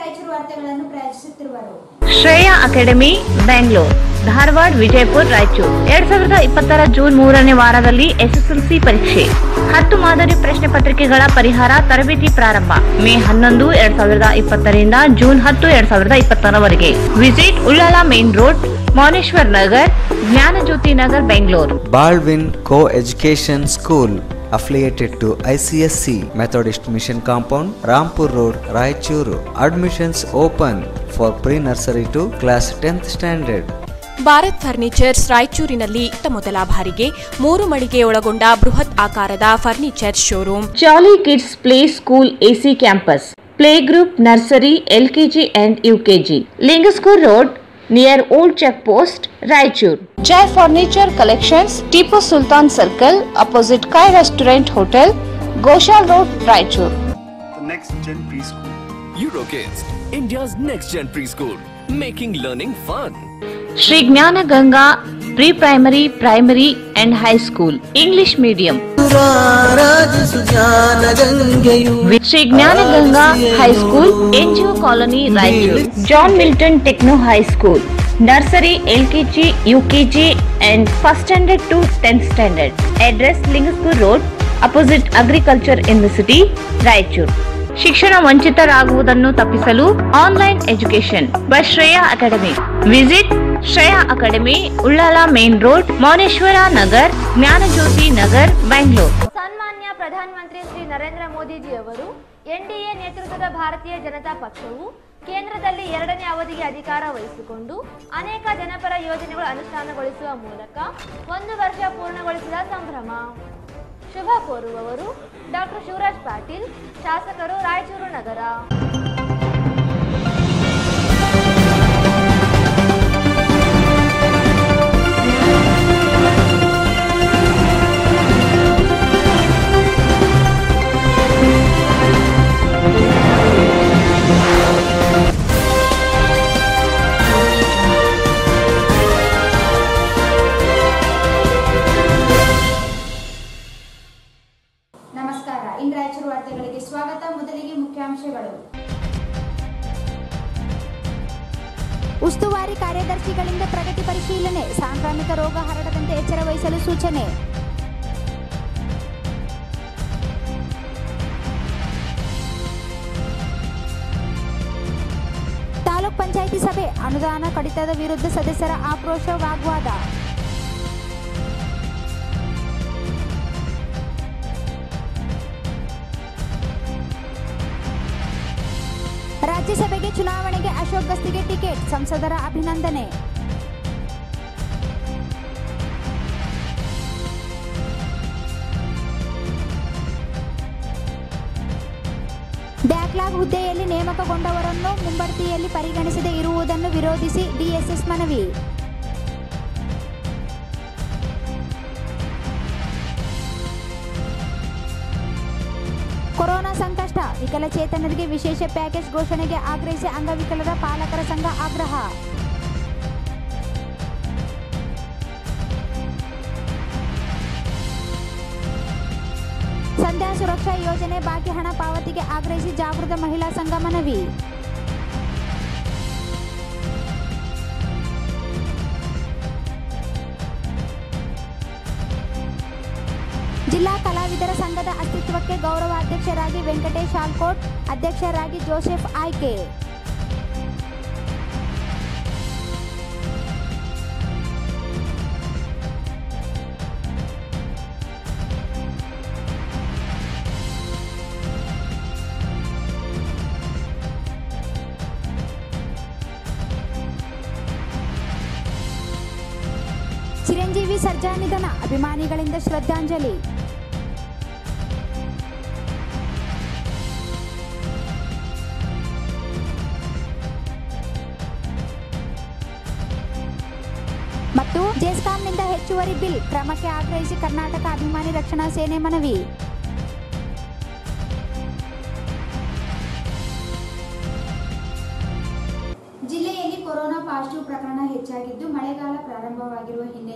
ರಾಯಚೂರು ವಾರ್ತೆಗಳನ್ನು ಪ್ರಯಾಣಿಸುತ್ತಿರುವರು ಶ್ರೇಯಾ ಅಕಾಡೆಮಿ ಬೆಂಗಳೂರು ಧಾರವಾಡ ವಿಜಯಪುರ ರಾಯಚೂರು ಎರಡ್ ಸಾವಿರದ ಇಪ್ಪತ್ತರ ಜೂನ್ ಮೂರನೇ ವಾರದಲ್ಲಿ ಎಸ್ಎಸ್ಎಲ್ಸಿ ಪರೀಕ್ಷೆ ಹತ್ತು ಮಾದರಿ ಪ್ರಶ್ನೆ ಪತ್ರಿಕೆಗಳ ಪರಿಹಾರ ತರಬೇತಿ ಪ್ರಾರಂಭ ಮೇ ಹನ್ನೊಂದು ಎರಡ್ ಸಾವಿರದ ಇಪ್ಪತ್ತರಿಂದ ಜೂನ್ ಹತ್ತು ಎರಡ್ ಸಾವಿರದ ಇಪ್ಪತ್ತರವರೆಗೆ visit Ullal main road Mouneshwar Nagar Jnanajyoti Nagar Bengaluru Baldwin Co-Education School affiliated to ICSC Methodist Mission Compound, Rampur Road, Raichuru. Admissions open for pre-nursery to class 10th standard. Bharat furnitures ರಾಯಚೂರಿನಲ್ಲಿ ಇತ್ತ ಮೊದಲ ಬಾರಿಗೆ ಮೂರು ಮಳಿಗೆ ಒಳಗೊಂಡ ಬೃಹತ್ ಆಕಾರದ furniture showroom jolly kids play school AC campus play group nursery LKG and UKG Lingasugur road near old check post Raichur Jai furniture collections Tipu Sultan circle opposite Kai restaurant hotel Goshal road Raichur the next gen preschool. Eurokids, India's next gen preschool, making learning fun. Shri Jnana Ganga pre primary primary and high school English medium Shri Jnana Ganga high school NGO colony Raichur John Milton techno high school nursery LKG UKG and first standard to tenth standard address ಲಿಂಗಸ್ಕೂರ್ road opposite agriculture university Raichur ಶಿಕ್ಷಣ ವಂಚಿತರಾಗುವುದನ್ನು ತಪ್ಪಿಸಲು online education by Shreya academy visit Shreya academy Ullal main road Mouneshwara Nagar Jnanajyoti Nagar Bengaluru ಸನ್ಮಾನ್ಯ ಪ್ರಧಾನಮಂತ್ರಿ ಶ್ರೀ ನರೇಂದ್ರ ಮೋದಿಜಿಯವರು NDA ನೇತೃತ್ವದ ಭಾರತೀಯ ಜನತಾ ಪಕ್ಷವು ಕೇಂದ್ರದಲ್ಲಿ ಎರಡನೇ ಅವಧಿಗೆ ಅಧಿಕಾರ ವಹಿಸಿಕೊಂಡು ಅನೇಕ ಜನಪರ ಯೋಜನೆಗಳು ಅನುಷ್ಠಾನಗೊಳಿಸುವ ಮೂಲಕ ಒಂದು ವರ್ಷ ಪೂರ್ಣಗೊಳಿಸಿದ ಸಂಭ್ರಮ ಶುಭ ಕೋರುವವರು ಡಾಕ್ಟರ್ ಶಿವರಾಜ್ ಪಾಟೀಲ್ ಶಾಸಕರು ರಾಯಚೂರು ನಗರ ನಮಸ್ಕಾರ ಇಂದು ರಾಯಚೂರು ವಾರ್ತೆಗಳಿಗೆ ಸ್ವಾಗತ ಮೊದಲಿಗೆ ಮುಖ್ಯಾಂಶಗಳು ಉಸ್ತುವಾರಿ ಕಾರ್ಯದರ್ಶಿಗಳಿಂದ ಪ್ರಗತಿ ಪರಿಶೀಲನೆ ಸಾಂಕ್ರಾಮಿಕ ರೋಗ ಹರಡದಂತೆ ಎಚ್ಚರ ವಹಿಸಲು ಸೂಚನೆ ತಾಲೂಕ್ ಪಂಚಾಯಿತಿ ಸಭೆ ಅನುದಾನ ಕಡಿತದ ವಿರುದ್ಧ ಸದಸ್ಯರ ಆಕ್ರೋಶ ವಾಗ್ವಾದ ರಾಜ್ಯಸಭೆಗೆ ಚುನಾವಣೆಗೆ ಅಶೋಕ್ ಗಸ್ತಿಗೆ ಟಿಕೆಟ್ ಸಂಸದರ ಅಭಿನಂದನೆ ಬ್ಯಾಕ್ಲಾಗ್ ಹುದ್ದೆಯಲ್ಲಿ ನೇಮಕಗೊಂಡವರನ್ನು ಮುಂಬಡ್ತಿಯಲ್ಲಿ ಪರಿಗಣಿಸದೇ ಇರುವುದನ್ನು ವಿರೋಧಿಸಿ ಡಿಎಸ್ಎಸ್ ಮನವಿ ಕೊರೋನಾ ಸಂಕಷ್ಟ ವಿಕಲಚೇತನರಿಗೆ ವಿಶೇಷ ಪ್ಯಾಕೇಜ್ ಘೋಷಣೆಗೆ ಆಗ್ರಹಿಸಿ ಅಂಗವಿಕಲರ ಪಾಲಕರ ಸಂಘ ಆಗ್ರಹ ಸಂಧ್ಯಾ ಸುರಕ್ಷಾ ಯೋಜನೆ ಬಾಕಿ ಹಣ ಪಾವತಿಗೆ ಆಗ್ರಹಿಸಿ ಜಾಗೃತ ಮಹಿಳಾ ಸಂಘ ಮನವಿ ಜಿಲ್ಲಾ ಕಲಾವಿದರ ಸಂಘದ ಅಸ್ತಿತ್ವಕ್ಕೆ ಗೌರವ ಅಧ್ಯಕ್ಷರಾಗಿ ವೆಂಕಟೇಶ್ ಆಲ್ಕೋಟ್ ಅಧ್ಯಕ್ಷರಾಗಿ ಜೋಸೆಫ್ ಆಯ್ಕೆ ಚಿರಂಜೀವಿ ಸರ್ಜಾ ನಿಧನ ಅಭಿಮಾನಿಗಳಿಂದ ಶ್ರದ್ಧಾಂಜಲಿ ಮತ್ತು ಜೆಸ್ಕಾಂನಿಂದ ಹೆಚ್ಚುವರಿ ಬಿಲ್ ಕ್ರಮಕ್ಕೆ ಆಗ್ರಹಿಸಿ ಕರ್ನಾಟಕ ಅಭಿಮಾನಿ ರಕ್ಷಣಾ ಸೇನೆ ಮನವಿ ಜಿಲ್ಲೆಯಲ್ಲಿ ಕೊರೋನಾ ಪಾಸಿಟಿವ್ ಪ್ರಕರಣ ಹೆಚ್ಚಾಗಿದ್ದು ಮಳೆಗಾಲ ಪ್ರಾರಂಭವಾಗಿರುವ ಹಿನ್ನೆಲೆ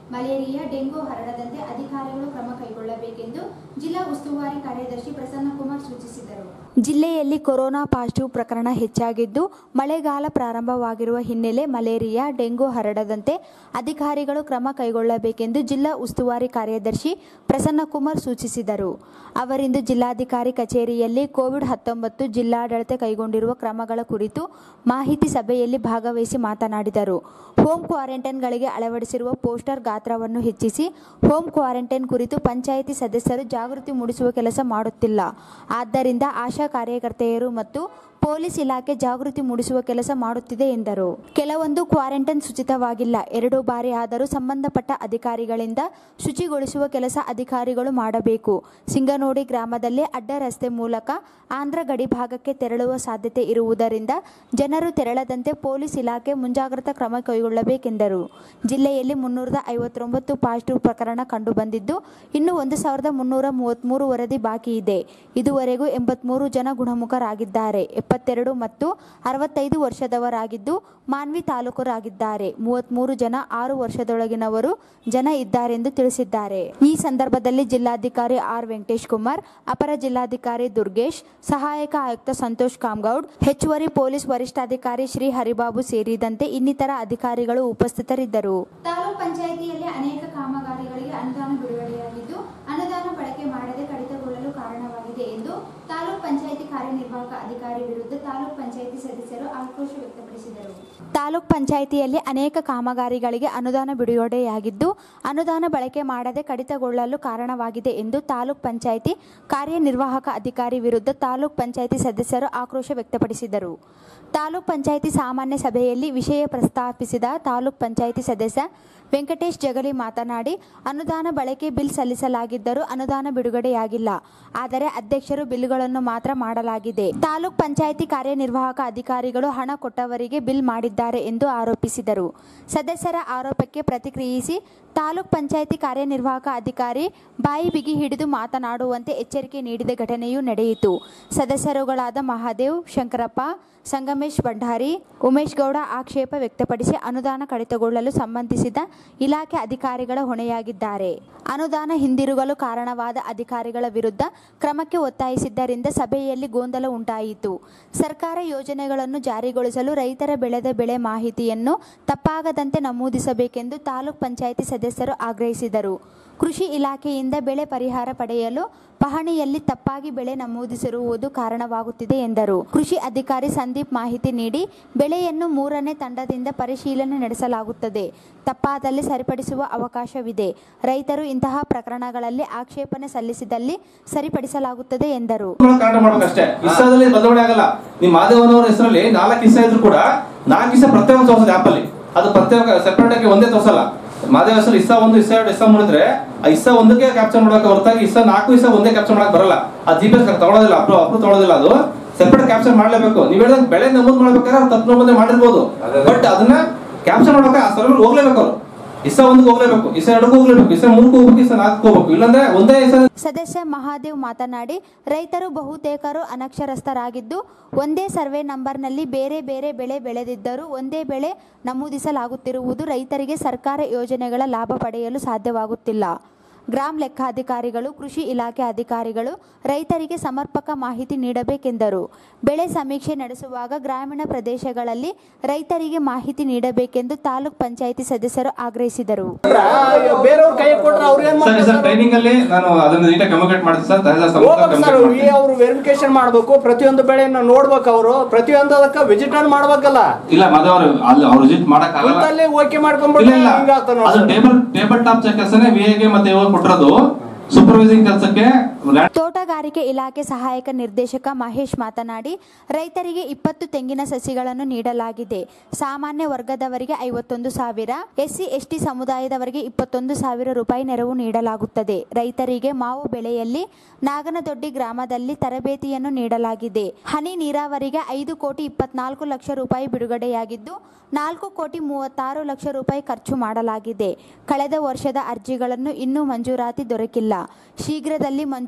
ಮಲೇರಿಯಾ ಡೆಂಗು ಹರಡದಂತೆ ಅಧಿಕಾರಿಗಳು ಕ್ರಮ ಕೈಗೊಳ್ಳಬೇಕೆಂದು ಜಿಲ್ಲಾ ಉಸ್ತುವಾರಿ ಕಾರ್ಯದರ್ಶಿ ಪ್ರಸನ್ನಕುಮಾರ್ ಸೂಚಿಸಿದರು ಜಿಲ್ಲೆಯಲ್ಲಿ ಕೊರೋನಾ ಪಾಸಿಟಿವ್ ಪ್ರಕರಣ ಹೆಚ್ಚಾಗಿದ್ದು ಮಳೆಗಾಲ ಪ್ರಾರಂಭವಾಗಿರುವ ಹಿನ್ನೆಲೆ ಮಲೇರಿಯಾ ಡೆಂಗು ಹರಡದಂತೆ ಅಧಿಕಾರಿಗಳು ಕ್ರಮ ಕೈಗೊಳ್ಳಬೇಕೆಂದು ಜಿಲ್ಲಾ ಉಸ್ತುವಾರಿ ಕಾರ್ಯದರ್ಶಿ ಪ್ರಸನ್ನಕುಮಾರ್ ಸೂಚಿಸಿದರು ಅವರಿಂದು ಜಿಲ್ಲಾಧಿಕಾರಿ ಕಚೇರಿಯಲ್ಲಿ ಕೋವಿಡ್ ಹತ್ತೊಂಬತ್ತು ಜಿಲ್ಲಾಡಳಿತ ಕೈಗೊಂಡಿರುವ ಕ್ರಮಗಳ ಕುರಿತು ಮಾಹಿತಿ ಸಭೆಯಲ್ಲಿ ಭಾಗವಹಿಸಿ ಮಾತನಾಡಿದರು ಹೋಮ್ ಕ್ವಾರಂಟೈನ್ಗಳಿಗೆ ಅಳವಡಿಸಿರುವ ಪೋಸ್ಟರ್ ಗಾತ್ರವನ್ನು ಹೆಚ್ಚಿಸಿ ಹೋಮ್ ಕ್ವಾರಂಟೈನ್ ಕುರಿತು ಪಂಚಾಯಿತಿ ಸದಸ್ಯರು ಜಾಗೃತಿ ಮೂಡಿಸುವ ಕೆಲಸ ಮಾಡುತ್ತಿಲ್ಲ ಆದ್ದರಿಂದ ಆಶಾ ಕಾರ್ಯಕರ್ತೆಯರು ಮತ್ತು ಪೊಲೀಸ್ ಇಲಾಖೆ ಜಾಗೃತಿ ಮೂಡಿಸುವ ಕೆಲಸ ಮಾಡುತ್ತಿದೆ ಎಂದರು ಕೆಲವೊಂದು ಕ್ವಾರಂಟೈನ್ ಶುಚಿತವಾಗಿಲ್ಲ ಎರಡು ಬಾರಿ ಆದರೂ ಸಂಬಂಧಪಟ್ಟ ಅಧಿಕಾರಿಗಳಿಂದ ಶುಚಿಗೊಳಿಸುವ ಕೆಲಸ ಅಧಿಕಾರಿಗಳು ಮಾಡಬೇಕು ಸಿಂಗನೋಡಿ ಗ್ರಾಮದಲ್ಲಿ ಅಡ್ಡ ರಸ್ತೆ ಮೂಲಕ ಆಂಧ್ರ ಗಡಿ ಭಾಗಕ್ಕೆ ತೆರಳುವ ಸಾಧ್ಯತೆ ಇರುವುದರಿಂದ ಜನರು ತೆರಳದಂತೆ ಪೊಲೀಸ್ ಇಲಾಖೆ ಮುಂಜಾಗ್ರತಾ ಕ್ರಮ ಕೈಗೊಳ್ಳಬೇಕೆಂದರು ಜಿಲ್ಲೆಯಲ್ಲಿ ಮುನ್ನೂರದ ಐವತ್ತೊಂಬತ್ತು ಪಾಸಿಟಿವ್ ಪ್ರಕರಣ ಕಂಡುಬಂದಿದ್ದು ಇನ್ನು ಒಂದು ಸಾವಿರದ ಮುನ್ನೂರ ಮೂವತ್ತ್ಮೂರು ವರದಿ ಬಾಕಿ ಇದೆ ಇದುವರೆಗೂ ಎಂಬತ್ಮೂರು ಜನ ಗುಣಮುಖರಾಗಿದ್ದಾರೆ ಎಪ್ಪತ್ತೆರಡು ಮತ್ತು ಅರವತ್ತೈದು ವರ್ಷದವರಾಗಿದ್ದು ಮಾನ್ವಿ ತಾಲೂಕರಾಗಿದ್ದಾರೆ ಮೂವತ್ತ್ಮೂರು ಜನ ಆರು ವರ್ಷದೊಳಗಿನವರು ಜನ ಇದ್ದಾರೆಂದು ತಿಳಿಸಿದ್ದಾರೆ ಈ ಸಂದರ್ಭದಲ್ಲಿ ಜಿಲ್ಲಾಧಿಕಾರಿ ಆರ್ ವೆಂಕಟೇಶ್ ಕುಮಾರ್ ಅಪರ ಜಿಲ್ಲಾಧಿಕಾರಿ ದುರ್ಗೇಶ್ ಸಹಾಯಕ ಆಯುಕ್ತ ಸಂತೋಷ್ ಕಾಮ್ಗೌಡ್ ಹೆಚ್ಚುವರಿ ಪೊಲೀಸ್ ವರಿಷ್ಠಾಧಿಕಾರಿ ಶ್ರೀ ಹರಿಬಾಬು ಸೇರಿದಂತೆ ಇನ್ನಿತರ ಅಧಿಕಾರಿಗಳು ಉಪಸ್ಥಿತರಿದ್ದರು ತಾಲೂಕ್ ಪಂಚಾಯಿತಿಯಲ್ಲಿ ಅನೇಕ ಕಾಮಗಾರಿಗಳಿಗೆ ಅನುದಾನ ಬಿಡುಗಡೆಯಾಗಿದ್ದು ಅನುದಾನ ಬಳಕೆ ಮಾಡದೆ ಕಡಿತಗೊಳ್ಳಲು ಕಾರಣವಾಗಿದೆ ಎಂದು ತಾಲೂಕ್ ಪಂಚಾಯಿತಿ ಕಾರ್ಯನಿರ್ವಾಹಕ ಅಧಿಕಾರಿ ವಿರುದ್ಧ ತಾಲೂಕ್ ಪಂಚಾಯಿತಿ ಸದಸ್ಯರು ಆಕ್ರೋಶ ವ್ಯಕ್ತಪಡಿಸಿದರು ತಾಲೂಕ್ ಪಂಚಾಯಿತಿಯಲ್ಲಿ ಅನೇಕ ಕಾಮಗಾರಿಗಳಿಗೆ ಅನುದಾನ ಬಿಡುಗಡೆಯಾಗಿದ್ದು ಅನುದಾನ ಬಳಕೆ ಮಾಡದೆ ಕಡಿತಗೊಳ್ಳಲು ಕಾರಣವಾಗಿದೆ ಎಂದು ತಾಲೂಕ್ ಪಂಚಾಯಿತಿ ಕಾರ್ಯನಿರ್ವಾಹಕ ಅಧಿಕಾರಿ ವಿರುದ್ಧ ತಾಲೂಕ್ ಪಂಚಾಯಿತಿ ಸದಸ್ಯರು ಆಕ್ರೋಶ ವ್ಯಕ್ತಪಡಿಸಿದರು ತಾಲೂಕ್ ಪಂಚಾಯಿತಿ ಸಾಮಾನ್ಯ ಸಭೆಯಲ್ಲಿ ವಿಷಯ ಪ್ರಸ್ತಾಪಿಸಿದ ತಾಲೂಕ್ ಪಂಚಾಯಿತಿ ಸದಸ್ಯ ವೆಂಕಟೇಶ್ ಜಗಲಿ ಮಾತನಾಡಿ ಅನುದಾನ ಬಳಕೆ ಬಿಲ್ ಸಲ್ಲಿಸಲಾಗಿದ್ದರೂ ಅನುದಾನ ಬಿಡುಗಡೆಯಾಗಿಲ್ಲ ಆದರೆ ಅಧ್ಯಕ್ಷರು ಬಿಲ್ಗಳನ್ನು ಮಾತ್ರ ಮಾಡಲಾಗಿದೆ ತಾಲೂಕ್ ಪಂಚಾಯಿತಿ ಕಾರ್ಯನಿರ್ವಾಹಕ ಅಧಿಕಾರಿಗಳು ಹಣ ಕೊಟ್ಟವರಿಗೆ ಬಿಲ್ ಮಾಡಿದ್ದಾರೆ ಎಂದು ಆರೋಪಿಸಿದರು ಸದಸ್ಯರ ಆರೋಪಕ್ಕೆ ಪ್ರತಿಕ್ರಿಯಿಸಿ ತಾಲೂಕ್ ಪಂಚಾಯಿತಿ ಕಾರ್ಯನಿರ್ವಾಹಕ ಅಧಿಕಾರಿ ಬಾಯಿ ಬಿಗಿ ಹಿಡಿದು ಮಾತನಾಡುವಂತೆ ಎಚ್ಚರಿಕೆ ನೀಡಿದ ಘಟನೆಯೂ ನಡೆಯಿತು ಸದಸ್ಯರುಗಳಾದ ಮಹಾದೇವ್ ಶಂಕರಪ್ಪ ಸಂಗಮೇಶ್ ಭಂಡಾರಿ ಉಮೇಶ್ ಗೌಡ ಆಕ್ಷೇಪ ವ್ಯಕ್ತಪಡಿಸಿ ಅನುದಾನ ಕಡಿತಗೊಳ್ಳಲು ಸಂಬಂಧಿಸಿದ ಇಲಾಖೆ ಅಧಿಕಾರಿಗಳ ಹೊಣೆಯಾಗಿದ್ದಾರೆ ಅನುದಾನ ಹಿಂದಿರುಗಲು ಕಾರಣವಾದ ಅಧಿಕಾರಿಗಳ ವಿರುದ್ಧ ಕ್ರಮಕ್ಕೆ ಒತ್ತಾಯಿಸಿದ್ದರಿಂದ ಸಭೆಯಲ್ಲಿ ಗೊಂದಲ ಉಂಟಾಯಿತು ಸರ್ಕಾರ ಯೋಜನೆಗಳನ್ನು ಜಾರಿಗೊಳಿಸಲು ರೈತರ ಬೆಳೆದ ಬೆಳೆ ಮಾಹಿತಿಯನ್ನು ತಪ್ಪಾಗದಂತೆ ನಮೂದಿಸಬೇಕೆಂದು ತಾಲೂಕ್ ಪಂಚಾಯಿತಿ ಸದಸ್ಯರು ಆಗ್ರಹಿಸಿದರು ಕೃಷಿ ಇಲಾಖೆಯಿಂದ ಬೆಳೆ ಪರಿಹಾರ ಪಡೆಯಲು ಪಹಣಿಯಲ್ಲಿ ತಪ್ಪಾಗಿ ಬೆಳೆ ನಮೂದಿಸಿರುವುದು ಕಾರಣವಾಗುತ್ತಿದೆ ಎಂದರು ಕೃಷಿ ಅಧಿಕಾರಿ ಸಂದೀಪ್ ಮಾಹಿತಿ ನೀಡಿ ಬೆಳೆಯನ್ನು ಮೂರನೇ ತಂಡದಿಂದ ಪರಿಶೀಲನೆ ನಡೆಸಲಾಗುತ್ತದೆ ತಪ್ಪಾದಲ್ಲಿ ಸರಿಪಡಿಸುವ ಅವಕಾಶವಿದೆ ರೈತರು ಇಂತಹ ಪ್ರಕರಣಗಳಲ್ಲಿ ಆಕ್ಷೇಪಣೆ ಸಲ್ಲಿಸಿದಲ್ಲಿ ಸರಿಪಡಿಸಲಾಗುತ್ತದೆ ಎಂದರು ಕಾರಣ ಮಾಡ್ಬೇಕಷ್ಟೇ ಇಸ್ಸಾದಲ್ಲಿ ಬದಲಾವಣೆ ಆಗಲ್ಲ ನಿಮ್ ಮಾದೇವನವರ ಹೆಸರಲ್ಲಿ ನಾಲ್ಕು ಇಸ್ಸಾ ಇದ್ರು ಕೂಡ ನಾಲ್ಕು ಇಸ್ಸಾ ಪ್ರತ್ಯೇಕ ತೋರಿಸೋದು ಆಪ್ ಅಲ್ಲಿ ಅದು ಪ್ರತ್ಯೇಕ ಸೆಪರೇಟ್ ಆಗಿ ಒಂದೇ ತೋರಿಸಲ್ಲ ಮಾದೇವ ಹೆಸರು ಇಸ್ಸಾ ಒಂದು ಇಸ್ಸಾ ಎರಡು ಇಸ್ಸಾ ಮೂಡಿದ್ರೆ ಆ ಇಸ್ಸಾ ಒಂದಕ್ಕೆ ಕ್ಯಾಪ್ಚರ್ ಮಾಡಕ್ಕೆ ಹೊರತಾಗಿ ಇಸ್ಸಾ ನಾಲ್ಕು ಇಸ್ಸಾ ಒಂದೇ ಕ್ಯಾಪ್ಚರ್ ಮಾಡಕ್ ಬರಲ್ಲ ಆ ಜಿ ಪಿ ಎಸ್ ತಗೊಳ್ಳೋದಿಲ್ಲ ಅಪ್ರೂ ಅಪ್ರೂ ತಗೊಳ್ಳೋದಿಲ್ಲ ಅದು ಸೆಪರೇಟ್ ಕ್ಯಾಪ್ಚರ್ ಮಾಡ್ಲೇಬೇಕು ನೀವ್ ಹೇಳಿದಂಗೆ ಬೆಳೆ ನಮೂದು ಮಾಡ್ಬೇಕಾದ್ರೆ ಅವ್ರು ತಪ್ಪು ನಮೂದೆ ಮಾಡಿರ್ಬೋದು ಬಟ್ ಅದನ್ನ ಕ್ಯಾಪ್ಚರ್ ಮಾಡ್ಬೇಕಾದ್ರೆ ಆ ಸರ್ವರ್ ಹೋಗ್ಲೇಬೇಕು ಅವ್ರು ಇಸ್ಸಾ ಒಂದಕ್ಕೆ ಹೋಗ್ಲೇಬೇಕು ಇಸ್ಸಾ ಎರಡಕ್ಕೂ ಹೋಗ್ಲೇಬೇಕು ಇಸ್ಸಾ ಮೂರಕ್ಕೂ ಹೋಗ್ಬೇಕು ಇಸ್ಸಾ ನಾಲ್ಕು ಹೋಗ್ಬೇಕು ಇಲ್ಲಾಂದ್ರೆ ಒಂದೇ ಇಸ್ಸಾ ಸದಸ್ಯ ಮಹಾದೇವ್ ಮಾತನಾಡಿ ರೈತರು ಬಹುತೇಕರು ಅನಕ್ಷರಸ್ಥರಾಗಿದ್ದು ಒಂದೇ ಸರ್ವೆ ನಂಬರ್ನಲ್ಲಿ ಬೇರೆ ಬೇರೆ ಬೆಳೆ ಬೆಳೆದಿದ್ದರೂ ಒಂದೇ ಬೆಳೆ ನಮೂದಿಸಲಾಗುತ್ತಿರುವುದು ರೈತರಿಗೆ ಸರ್ಕಾರ ಯೋಜನೆಗಳ ಲಾಭ ಪಡೆಯಲು ಸಾಧ್ಯವಾಗುತ್ತಿಲ್ಲ ಗ್ರಾಮ ಲೆಕ್ಕಾಧಿಕಾರಿಗಳು ಕೃಷಿ ಇಲಾಖೆ ಅಧಿಕಾರಿಗಳು ರೈತರಿಗೆ ಸಮರ್ಪಕ ಮಾಹಿತಿ ನೀಡಬೇಕೆಂದರು ಬೆಳೆ ಸಮೀಕ್ಷೆ ನಡೆಸುವಾಗ ಗ್ರಾಮೀಣ ಪ್ರದೇಶಗಳಲ್ಲಿ ರೈತರಿಗೆ ಮಾಹಿತಿ ನೀಡಬೇಕೆಂದು ತಾಲೂಕ್ ಪಂಚಾಯಿತಿ ಸದಸ್ಯರು ಆಗ್ರಹಿಸಿದರು ಬೇರೆಯವ್ರ ಕೈ ಕೊಟ್ರೆ ಅವ್ರು ಏನ್ ಸರಿ ಸರ್ ಮಾಡ್ತಾರೆ ಟ್ರೈನಿಂಗ್ ಅಲ್ಲಿ ನಾನು ಅದನ್ನ ನೀಟಾಗಿ ಕಮ್ಯುನಿಕೇಟ್ ಮಾಡ್ತೀನಿ ಸರ್ ತಹಸೀಲ್ದಾರ್ ಸರ್ ಹೋಗ್ಬೇಕು ಸರ್ communicate ಮಾಡ್ತೀನಿ. ಅವರು ವೆರಿಫಿಕೇಶನ್ ಮಾಡ್ಬೇಕು ಪ್ರತಿಯೊಂದು ಬೆಳೆನ ನೋಡ್ಬೇಕು ಅವರು ಪ್ರತಿಯೊಂದು ಅದಕ್ಕೆ ವಿಸಿಟ್ ಮಾಡ್ಬೇಕಲ್ಲ ಇಲ್ಲ ಮದುವೆ ಅವರು ಅಲ್ಲಿ ಅವ್ರು ವಿಸಿಟ್ ಮಾಡಕ್ ಆಗಲ್ಲ ಕುಂತಲ್ಲೇ ಓಕೆ ಇಲ್ಲ ಮಾಡ್ಕೊಂಡ್ಬಿಟ್ರೆ ಇಲ್ಲ ಹಿಂಗಾಗ್ತದೆ ನೋಡಿ ಅದು ಸರ್. ಟೇಬಲ್ ಟೇಬಲ್ ಟಾಪ್ ಕೆಲಸನೇ ವಿ ಗೆ ಮತ್ತೆ ಇವಾಗ ಕೊಟ್ಟಿರೋದು ಸೂಪರ್ವೈಸಿಂಗ್ ಕೆಲಸಕ್ಕೆ ತೋಟಗಾರಿಕೆ ಇಲಾಖೆ ಸಹಾಯಕ ನಿರ್ದೇಶಕ ಮಹೇಶ್ ಮಾತನಾಡಿ ರೈತರಿಗೆ ಇಪ್ಪತ್ತು ತೆಂಗಿನ ಸಸಿಗಳನ್ನು ನೀಡಲಾಗಿದೆ ಸಾಮಾನ್ಯ ವರ್ಗದವರಿಗೆ ಐವತ್ತೊಂದು ಸಾವಿರ ಎಸ್ಸಿ ಎಸ್ಟಿ ಸಮುದಾಯದವರಿಗೆ ಇಪ್ಪತ್ತೊಂದು ಸಾವಿರ ರೂಪಾಯಿ ನೆರವು ನೀಡಲಾಗುತ್ತದೆ ರೈತರಿಗೆ ಮಾವು ಬೆಳೆಯಲ್ಲಿ ನಾಗನದೊಡ್ಡಿ ಗ್ರಾಮದಲ್ಲಿ ತರಬೇತಿಯನ್ನು ನೀಡಲಾಗಿದೆ ಹನಿ ನೀರಾವರಿಗೆ ಐದು ಕೋಟಿ ಇಪ್ಪತ್ನಾಲ್ಕು ಲಕ್ಷ ರೂಪಾಯಿ ಬಿಡುಗಡೆಯಾಗಿದ್ದು ನಾಲ್ಕು ಕೋಟಿ ಮೂವತ್ತಾರು ಲಕ್ಷ ರೂಪಾಯಿ ಖರ್ಚು ಮಾಡಲಾಗಿದೆ ಕಳೆದ ವರ್ಷದ ಅರ್ಜಿಗಳನ್ನು ಇನ್ನೂ ಮಂಜೂರಾತಿ ದೊರಕಿಲ್ಲ ಶೀಘ್ರದಲ್ಲಿ ಮಂಜೂರು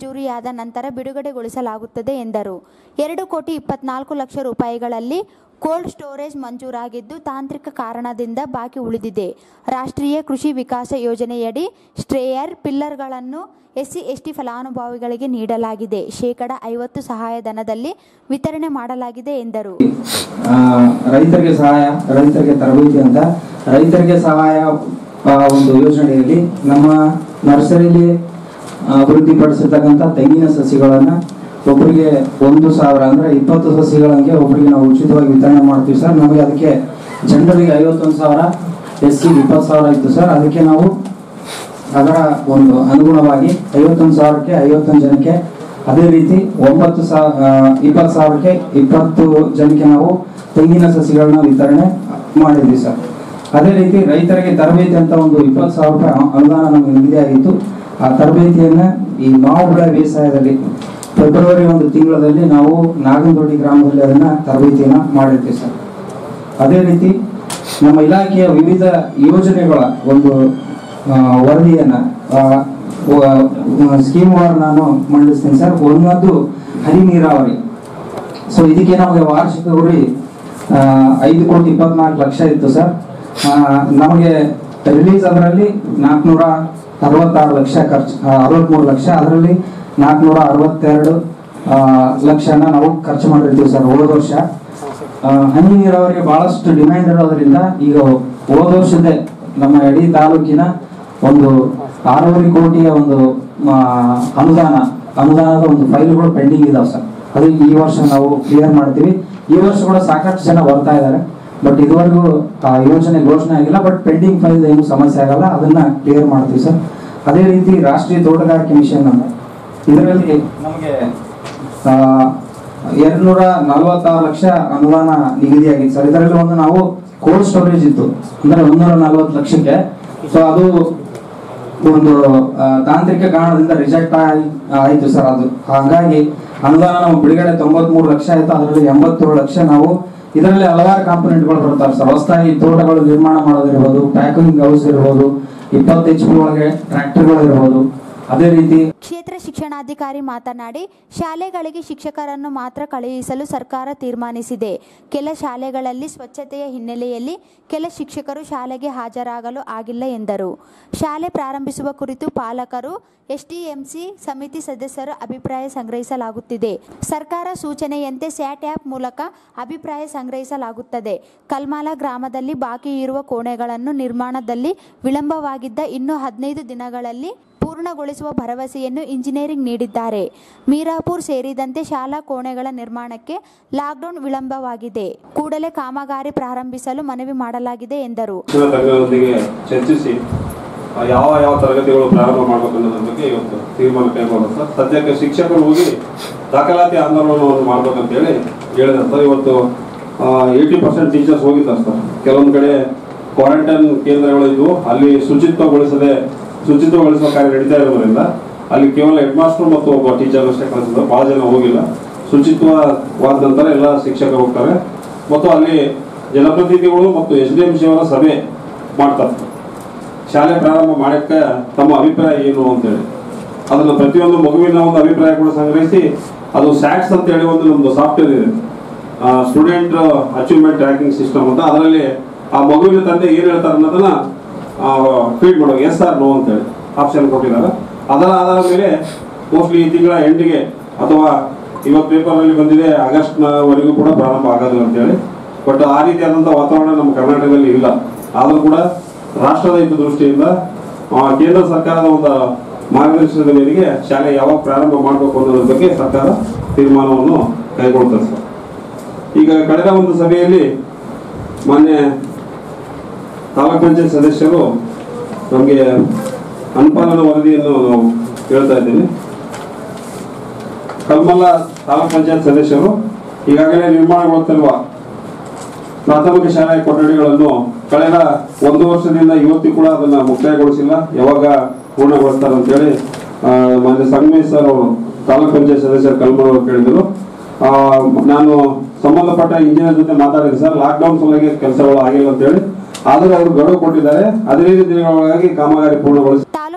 ಮಂಜೂರಿಯಾದ ನಂತರ ಬಿಡುಗಡೆಗೊಳಿಸಲಾಗುತ್ತದೆ ಎಂದರು ಎರಡು ಕೋಟಿ ಇಪ್ಪತ್ನಾಲ್ಕು ಲಕ್ಷ ರೂಪಾಯಿಗಳಲ್ಲಿ ಕೋಲ್ಡ್ ಸ್ಟೋರೇಜ್ ಮಂಜೂರಾಗಿದ್ದು ತಾಂತ್ರಿಕ ಕಾರಣದಿಂದ ಬಾಕಿ ಉಳಿದಿದೆ ರಾಷ್ಟ್ರೀಯ ಕೃಷಿ ವಿಕಾಸ ಯೋಜನೆಯಡಿ ಸ್ಟ್ರೇಯರ್ ಪಿಲ್ಲರ್ಗಳನ್ನು ಎಸ್ಸಿ ಎಸ್ಟಿ ಫಲಾನುಭವಿಗಳಿಗೆ ನೀಡಲಾಗಿದೆ ಶೇಕಡ ಐವತ್ತು ಸಹಾಯಧನದಲ್ಲಿ ವಿತರಣೆ ಮಾಡಲಾಗಿದೆ ಎಂದರು ಆ, ರೈತರಿಗೆ ಸಹಾಯ ರೈತರಿಗೆ ತರಬೇತಿ ಅಂತ ರೈತರಿಗೆ ಸಹಾಯ ಆ, ಒಂದು ಯೋಜನೆಯಲ್ಲಿ ನಮ್ಮ ನರ್ಸರಿಲಿ ಅಭಿವೃದ್ಧಿಪಡಿಸಿರ್ತಕ್ಕಂಥ ತೆಂಗಿನ ಸಸಿಗಳನ್ನ ಒಬ್ಬರಿಗೆ ಒಂದು ಸಾವಿರ ಅಂದ್ರೆ ಇಪ್ಪತ್ತು ಸಸಿಗಳಂಗೆ ಒಬ್ಬರಿಗೆ ನಾವು ಉಚಿತವಾಗಿ ವಿತರಣೆ ಮಾಡ್ತೀವಿ ಸರ್ ನಮಗೆ ಅದಕ್ಕೆ ಜನರಿಗೆ ಐವತ್ತೊಂದು ಸಾವಿರ ಎಸ್ ಸಿ ಇಪ್ಪತ್ತು ಸಾವಿರ ಇತ್ತು ಸರ್ ಅದಕ್ಕೆ ನಾವು ಅದರ ಒಂದು ಅನುಗುಣವಾಗಿ ಐವತ್ತೊಂದು ಸಾವಿರಕ್ಕೆ ಐವತ್ತೊಂದು ಜನಕ್ಕೆ ಅದೇ ರೀತಿ ಒಂಬತ್ತು ಸಾವಿರ ಇಪ್ಪತ್ತು ಸಾವಿರಕ್ಕೆ ಇಪ್ಪತ್ತು ಜನಕ್ಕೆ ನಾವು ತೆಂಗಿನ ಸಸಿಗಳನ್ನ ವಿತರಣೆ ಮಾಡಿದ್ವಿ ಸರ್ ಅದೇ ರೀತಿ ರೈತರಿಗೆ ತರಬೇತಿ ಅಂತ ಒಂದು ಇಪ್ಪತ್ತು ಸಾವಿರ ರೂಪಾಯಿ ಅನು- ಅನುದಾನ ನಮಗೆ ನಿಗದಿಯಾಗಿತ್ತು ಆ ತರಬೇತಿಯನ್ನ ಈ ಮಾವು ಬೆಳೆ ಬೇಸಾಯದಲ್ಲಿ ಫೆಬ್ರವರಿ ಒಂದು ತಿಂಗಳಲ್ಲಿ ನಾವು ನಾಗನದೊಡ್ಡಿ ಗ್ರಾಮದಲ್ಲಿ ಅದನ್ನ ತರಬೇತಿಯನ್ನ ಮಾಡಿರ್ತೀವಿ ಸರ್ ಅದೇ ರೀತಿ ನಮ್ಮ ಇಲಾಖೆಯ ವಿವಿಧ ಯೋಜನೆಗಳ ಒಂದು ಆ, ವರದಿಯನ್ನ ಸ್ಕೀಮ್ ವಾರ್ ನಾನು ಮಂಡಿಸ್ತೀನಿ ಸರ್ ಒಂದೊಂದು ಹನಿ ನೀರಾವರಿ ಸೊ ಇದಕ್ಕೆ ನಮಗೆ ವಾರ್ಷಿಕ ಗುರಿ ಆ, ಐದು ಕೋಟಿ ಇಪ್ಪತ್ನಾಲ್ಕು ಲಕ್ಷ ಇತ್ತು ಸರ್ ಆ, ನಮಗೆ ರಿಲೀಸ್ ಅದರಲ್ಲಿ ನಾಲ್ಕುನೂರ ಅರವತ್ತಾರು ಲಕ್ಷ ಖರ್ಚು ಅರವತ್ಮೂರು ಲಕ್ಷ ಅದರಲ್ಲಿ ನಾಲ್ಕುನೂರ ಅರವತ್ತೆರಡು ಆ, ಲಕ್ಷನ ನಾವು ಖರ್ಚು ಮಾಡಿರ್ತೀವಿ ಸರ್ ಹೋದ ವರ್ಷ ಆ, ಹನಿ ನೀರಾವರಿಗೆ ಬಹಳಷ್ಟು ಡಿಮ್ಯಾಂಡ್ ಇರೋದ್ರಿಂದ ಈಗ ಹೋದ ವರ್ಷದೇ ನಮ್ಮ ಇಡೀ ತಾಲೂಕಿನ ಒಂದು ಆರೂವರೆ ಕೋಟಿಯ ಒಂದು ಆ, ಅನುದಾನ ಅನುದಾನದ ಒಂದು ಫೈಲ್ಗಳು ಪೆಂಡಿಂಗ್ ಇದಾವೆ ಸರ್ ಅದು ಈ ವರ್ಷ ನಾವು ಕ್ಲಿಯರ್ ಮಾಡ್ತೀವಿ ಈ ವರ್ಷ ಕೂಡ ಸಾಕಷ್ಟು ಜನ ಬರ್ತಾ ಇದ್ದಾರೆ ಬಟ್ ಇದುವರೆಗೂ ಆ ಯೋಜನೆ ಘೋಷಣೆ ಆಗಿಲ್ಲ ಬಟ್ ಪೆಂಡಿಂಗ್ ಫೈಲ್ ಏನು ಸಮಸ್ಯೆ ಆಗಲ್ಲ ಅದನ್ನ ಕ್ಲಿಯರ್ ಮಾಡ್ತೀವಿ ಸರ್ ಅದೇ ರೀತಿ ರಾಷ್ಟ್ರೀಯ ತೋಟಗಾರಿಕೆ ಮಿಷನ್ ಅಂತ ಇದರಲ್ಲಿ ನಮಗೆ ಎರಡ್ನೂರ ನಲವತ್ತಾರು ಲಕ್ಷ ಅನುದಾನ ನಿಗದಿಯಾಗಿತ್ತು ಸರ್ ಇದರಲ್ಲಿ ಒಂದು ನಾವು ಕೋಲ್ಡ್ ಸ್ಟೋರೇಜ್ ಇತ್ತು ಅಂದ್ರೆ ಒಂದೂರ ನಲವತ್ತು ಲಕ್ಷಕ್ಕೆ ಸೊ ಅದು ಒಂದು ಆ, ತಾಂತ್ರಿಕ ಕಾರಣದಿಂದ ರಿಜೆಕ್ಟ್ ಆಯ್ತು ಸರ್ ಅದು ಹಾಗಾಗಿ ಅನುದಾನ ನಾವು ಬಿಡುಗಡೆ ತೊಂಬತ್ಮೂರು ಲಕ್ಷ ಆಯ್ತು ಅದರಲ್ಲಿ ಎಂಬತ್ತೇಳು ಲಕ್ಷ ನಾವು ಇದರಲ್ಲಿ ಹಲವಾರು ಕಾಂಪೊನೆಂಟ್ಗಳು ಬರ್ತಾರೆ ಸರ್ ಹೊಸದಾಗಿ ತೋಟಗಳು ನಿರ್ಮಾಣ ಮಾಡೋದಿರ್ಬೋದು ಪ್ಯಾಕಿಂಗ್ ಹೌಸ್ ಇರ್ಬೋದು ಇಪ್ಪತ್ತು ಎಚ್ ಪಿ ಒಳಗೆ ಟ್ರ್ಯಾಕ್ಟರ್ಗಳು ಇರ್ಬೋದು ಅದೇ ರೀತಿ ಕ್ಷೇತ್ರ ಶಿಕ್ಷಣಾಧಿಕಾರಿ ಮಾತನಾಡಿ ಶಾಲೆಗಳಿಗೆ ಶಿಕ್ಷಕರನ್ನು ಮಾತ್ರ ಕಳುಹಿಸಲು ಸರ್ಕಾರ ತೀರ್ಮಾನಿಸಿದೆ ಕೆಲ ಶಾಲೆಗಳಲ್ಲಿ ಸ್ವಚ್ಛತೆಯ ಹಿನ್ನೆಲೆಯಲ್ಲಿ ಕೆಲ ಶಿಕ್ಷಕರು ಶಾಲೆಗೆ ಹಾಜರಾಗಲು ಆಗಿಲ್ಲ ಎಂದರು ಶಾಲೆ ಪ್ರಾರಂಭಿಸುವ ಕುರಿತು ಪಾಲಕರು ಎಸ್ಡಿಎಂಸಿ ಸಮಿತಿ ಸದಸ್ಯರು ಅಭಿಪ್ರಾಯ ಸಂಗ್ರಹಿಸಲಾಗುತ್ತಿದೆ ಸರ್ಕಾರ ಸೂಚನೆಯಂತೆ ಸ್ಯಾಟ್ ಆ್ಯಪ್ ಮೂಲಕ ಅಭಿಪ್ರಾಯ ಸಂಗ್ರಹಿಸಲಾಗುತ್ತದೆ ಕಲ್ಮಾಲ ಗ್ರಾಮದಲ್ಲಿ ಬಾಕಿ ಇರುವ ಕೋಣೆಗಳನ್ನು ನಿರ್ಮಾಣದಲ್ಲಿ ವಿಳಂಬವಾಗಿದ್ದ ಇನ್ನು ಹದಿನೈದು ದಿನಗಳಲ್ಲಿ ಪೂರ್ಣಗೊಳಿಸುವ ಭರವಸೆಯನ್ನು ಇಂಜಿನಿಯರಿಂಗ್ ನೀಡಿದ್ದಾರೆ ಮೀರಾಪುರ್ ಸೇರಿದಂತೆ ಶಾಲಾ ಕೋಣೆಗಳ ನಿರ್ಮಾಣಕ್ಕೆ ಲಾಕ್ಡೌನ್ ವಿಳಂಬವಾಗಿದೆ ಕೂಡಲೇ ಕಾಮಗಾರಿ ಪ್ರಾರಂಭಿಸಲು ಮನವಿ ಮಾಡಲಾಗಿದೆ ಎಂದರು ಶಿಕ್ಷಣ ತಜ್ಞರೊಂದಿಗೆ ಚರ್ಚಿಸಿ ಆ, ಯಾವ ಯಾವ ತರಗತಿಗಳು ಪ್ರಾರಂಭ ಮಾಡಬೇಕು ಅನ್ನೋದ್ರ ಬಗ್ಗೆ ಇವತ್ತು ತೀರ್ಮಾನ ಕೈಗೊಂಡು ಸರ್ ಸದ್ಯಕ್ಕೆ ಶಿಕ್ಷಕರು ಹೋಗಿ ದಾಖಲಾತಿ ಆಂದೋಲನವನ್ನು ಮಾಡ್ಬೇಕಂತ ಹೇಳಿ ಹೇಳಿದ್ದಾರೆ ಸರ್ ಇವತ್ತು ಏಯ್ಟಿ ಪರ್ಸೆಂಟ್ ಟೀಚರ್ಸ್ ಹೋಗಿದ್ದಾರೆ ಸರ್ ಕೆಲವೊಂದು ಕಡೆ ಕ್ವಾರಂಟೈನ್ ಕೇಂದ್ರಗಳು ಇದ್ವು ಅಲ್ಲಿ ಶುಚಿತ್ವಗೊಳಿಸದೆ ಶುಚಿತ್ವಗೊಳಿಸುವ ಕಾರ್ಯ ನಡೀತಾ ಇರೋದ್ರಿಂದ ಅಲ್ಲಿ ಕೇವಲ ಹೆಡ್ ಮಾಸ್ಟರ್ ಮತ್ತು ಒಬ್ಬ ಟೀಚರ್ ಅಷ್ಟೇ ಕಳಿಸಿದ್ರು ಬಹಳ ಜನ ಹೋಗಿಲ್ಲ ಶುಚಿತ್ವವಾದ ನಂತರ ಎಲ್ಲ ಶಿಕ್ಷಕರು ಹೋಗ್ತಾರೆ ಮತ್ತು ಅಲ್ಲಿ ಜನಪ್ರತಿನಿಧಿಗಳು ಮತ್ತು ಎಸ್ ಡಿ ಎಂ ಸಿ ಅವರ ಸಭೆ ಮಾಡ್ತಾರೆ ಶಾಲೆ ಪ್ರಾರಂಭ ಮಾಡಕ್ಕೆ ತಮ್ಮ ಅಭಿಪ್ರಾಯ ಏನು ಅಂತೇಳಿ ಅದನ್ನು ಪ್ರತಿಯೊಂದು ಮಗುವಿನ ಒಂದು ಅಭಿಪ್ರಾಯ ಕೂಡ ಸಂಗ್ರಹಿಸಿ ಅದು ಸ್ಯಾಕ್ಸ್ ಅಂತ ಹೇಳಿ ಒಂದು ನಮ್ದು ಸಾಫ್ಟ್ವೇರ್ ಇದೆ ಸ್ಟೂಡೆಂಟ್ ಅಚೀವ್ಮೆಂಟ್ ಟ್ರ್ಯಾಕಿಂಗ್ ಸಿಸ್ಟಮ್ ಅಂತ ಅದರಲ್ಲಿ ಆ ಮಗುವಿನ ತಂದೆ ಏನು ಹೇಳ್ತಾರೆ ಅನ್ನೋದನ್ನ ಫೀಡ್ ಮಾಡೋದು ಎಸ್ ಆರ್ ನೋ ಅಂತೇಳಿ ಆಪ್ಷನ್ ಕೊಟ್ಟಿದ್ದಾರೆ ಅದರ ಆಧಾರದ ಮೇಲೆ ಮೋಸ್ಟ್ಲಿ ಈ ತಿಂಗಳ ಎಂಡಿಗೆ ಅಥವಾ ಇವತ್ತು ಪೇಪರಲ್ಲಿ ಬಂದಿದೆ ಆಗಸ್ಟ್ನವರೆಗೂ ಕೂಡ ಪ್ರಾರಂಭ ಆಗೋದು ಅಂತೇಳಿ ಬಟ್ ಆ ರೀತಿಯಾದಂಥ ವಾತಾವರಣ ನಮ್ಮ ಕರ್ನಾಟಕದಲ್ಲಿ ಇಲ್ಲ ಆದರೂ ಕೂಡ ರಾಷ್ಟ್ರದ ಹಿತದೃಷ್ಟಿಯಿಂದ ಆ, ಕೇಂದ್ರ ಸರ್ಕಾರದ ಒಂದು ಮಾರ್ಗದರ್ಶನದ ಮೇರೆಗೆ ಶಾಲೆ ಯಾವಾಗ ಪ್ರಾರಂಭ ಮಾಡಬೇಕು ಅನ್ನೋದ್ರ ಬಗ್ಗೆ ಸರ್ಕಾರ ತೀರ್ಮಾನವನ್ನು ಕೈಗೊಳ್ತದೆ ಸರ್ ಈಗ ಕಳೆದ ಒಂದು ಸಭೆಯಲ್ಲಿ ಮಾನ್ಯ ತಾಲೂಕ್ ಪಂಚಾಯತ್ ಸದಸ್ಯರು ನಮಗೆ ಅನುಪಾಲನ ವರದಿಯನ್ನು ನಾವು ಹೇಳ್ತಾ ಇದ್ದೀನಿ ಕಲ್ಮಲ್ಲ ತಾಲೂಕ್ ಪಂಚಾಯತ್ ಸದಸ್ಯರು ಈಗಾಗಲೇ ನಿರ್ಮಾಣಗೊಳ್ತಿರುವ ಪ್ರಾಥಮಿಕ ಶಾಲೆಯ ಕೊಠಡಿಗಳನ್ನು ಕಳೆದ ಒಂದು ವರ್ಷದಿಂದ ಇವತ್ತಿಗೂ ಕೂಡ ಅದನ್ನ ಮುಕ್ತಾಯಗೊಳಿಸಿಲ್ಲ ಯಾವಾಗ ಪೂರ್ಣಗೊಳಿಸ್ತಾರೆ ಅಂತೇಳಿ ಆ, ಮಾನ್ಯ ಸಂಗಮೇಶ್ ಸರ್ ಅವರು ತಾಲೂಕ್ ಪಂಚಾಯತ್ ಸದಸ್ಯರು ಕಲ್ಮಲ್ ಅವರು ಕೇಳಿದ್ರು ಆ, ನಾನು ಸಂಬಂಧಪಟ್ಟ ಇಂಜಿನಿಯರ್ ಜೊತೆ ಮಾತಾಡಿದೆ ಸರ್ ಲಾಕ್ಡೌನ್ ಸಲುವಾಗಿ ಕೆಲಸಗಳು ಆಗಿಲ್ಲ ಅಂತೇಳಿ ಆದರೂ ಅವರು ಗಡುವು ಕೊಟ್ಟಿದ್ದಾರೆ ಹದಿನೈದು ದಿನಗಳ ಒಳಗಾಗಿ ಕಾಮಗಾರಿ ಪೂರ್ಣಗೊಳಿಸಿ ತಾಲೂಕ್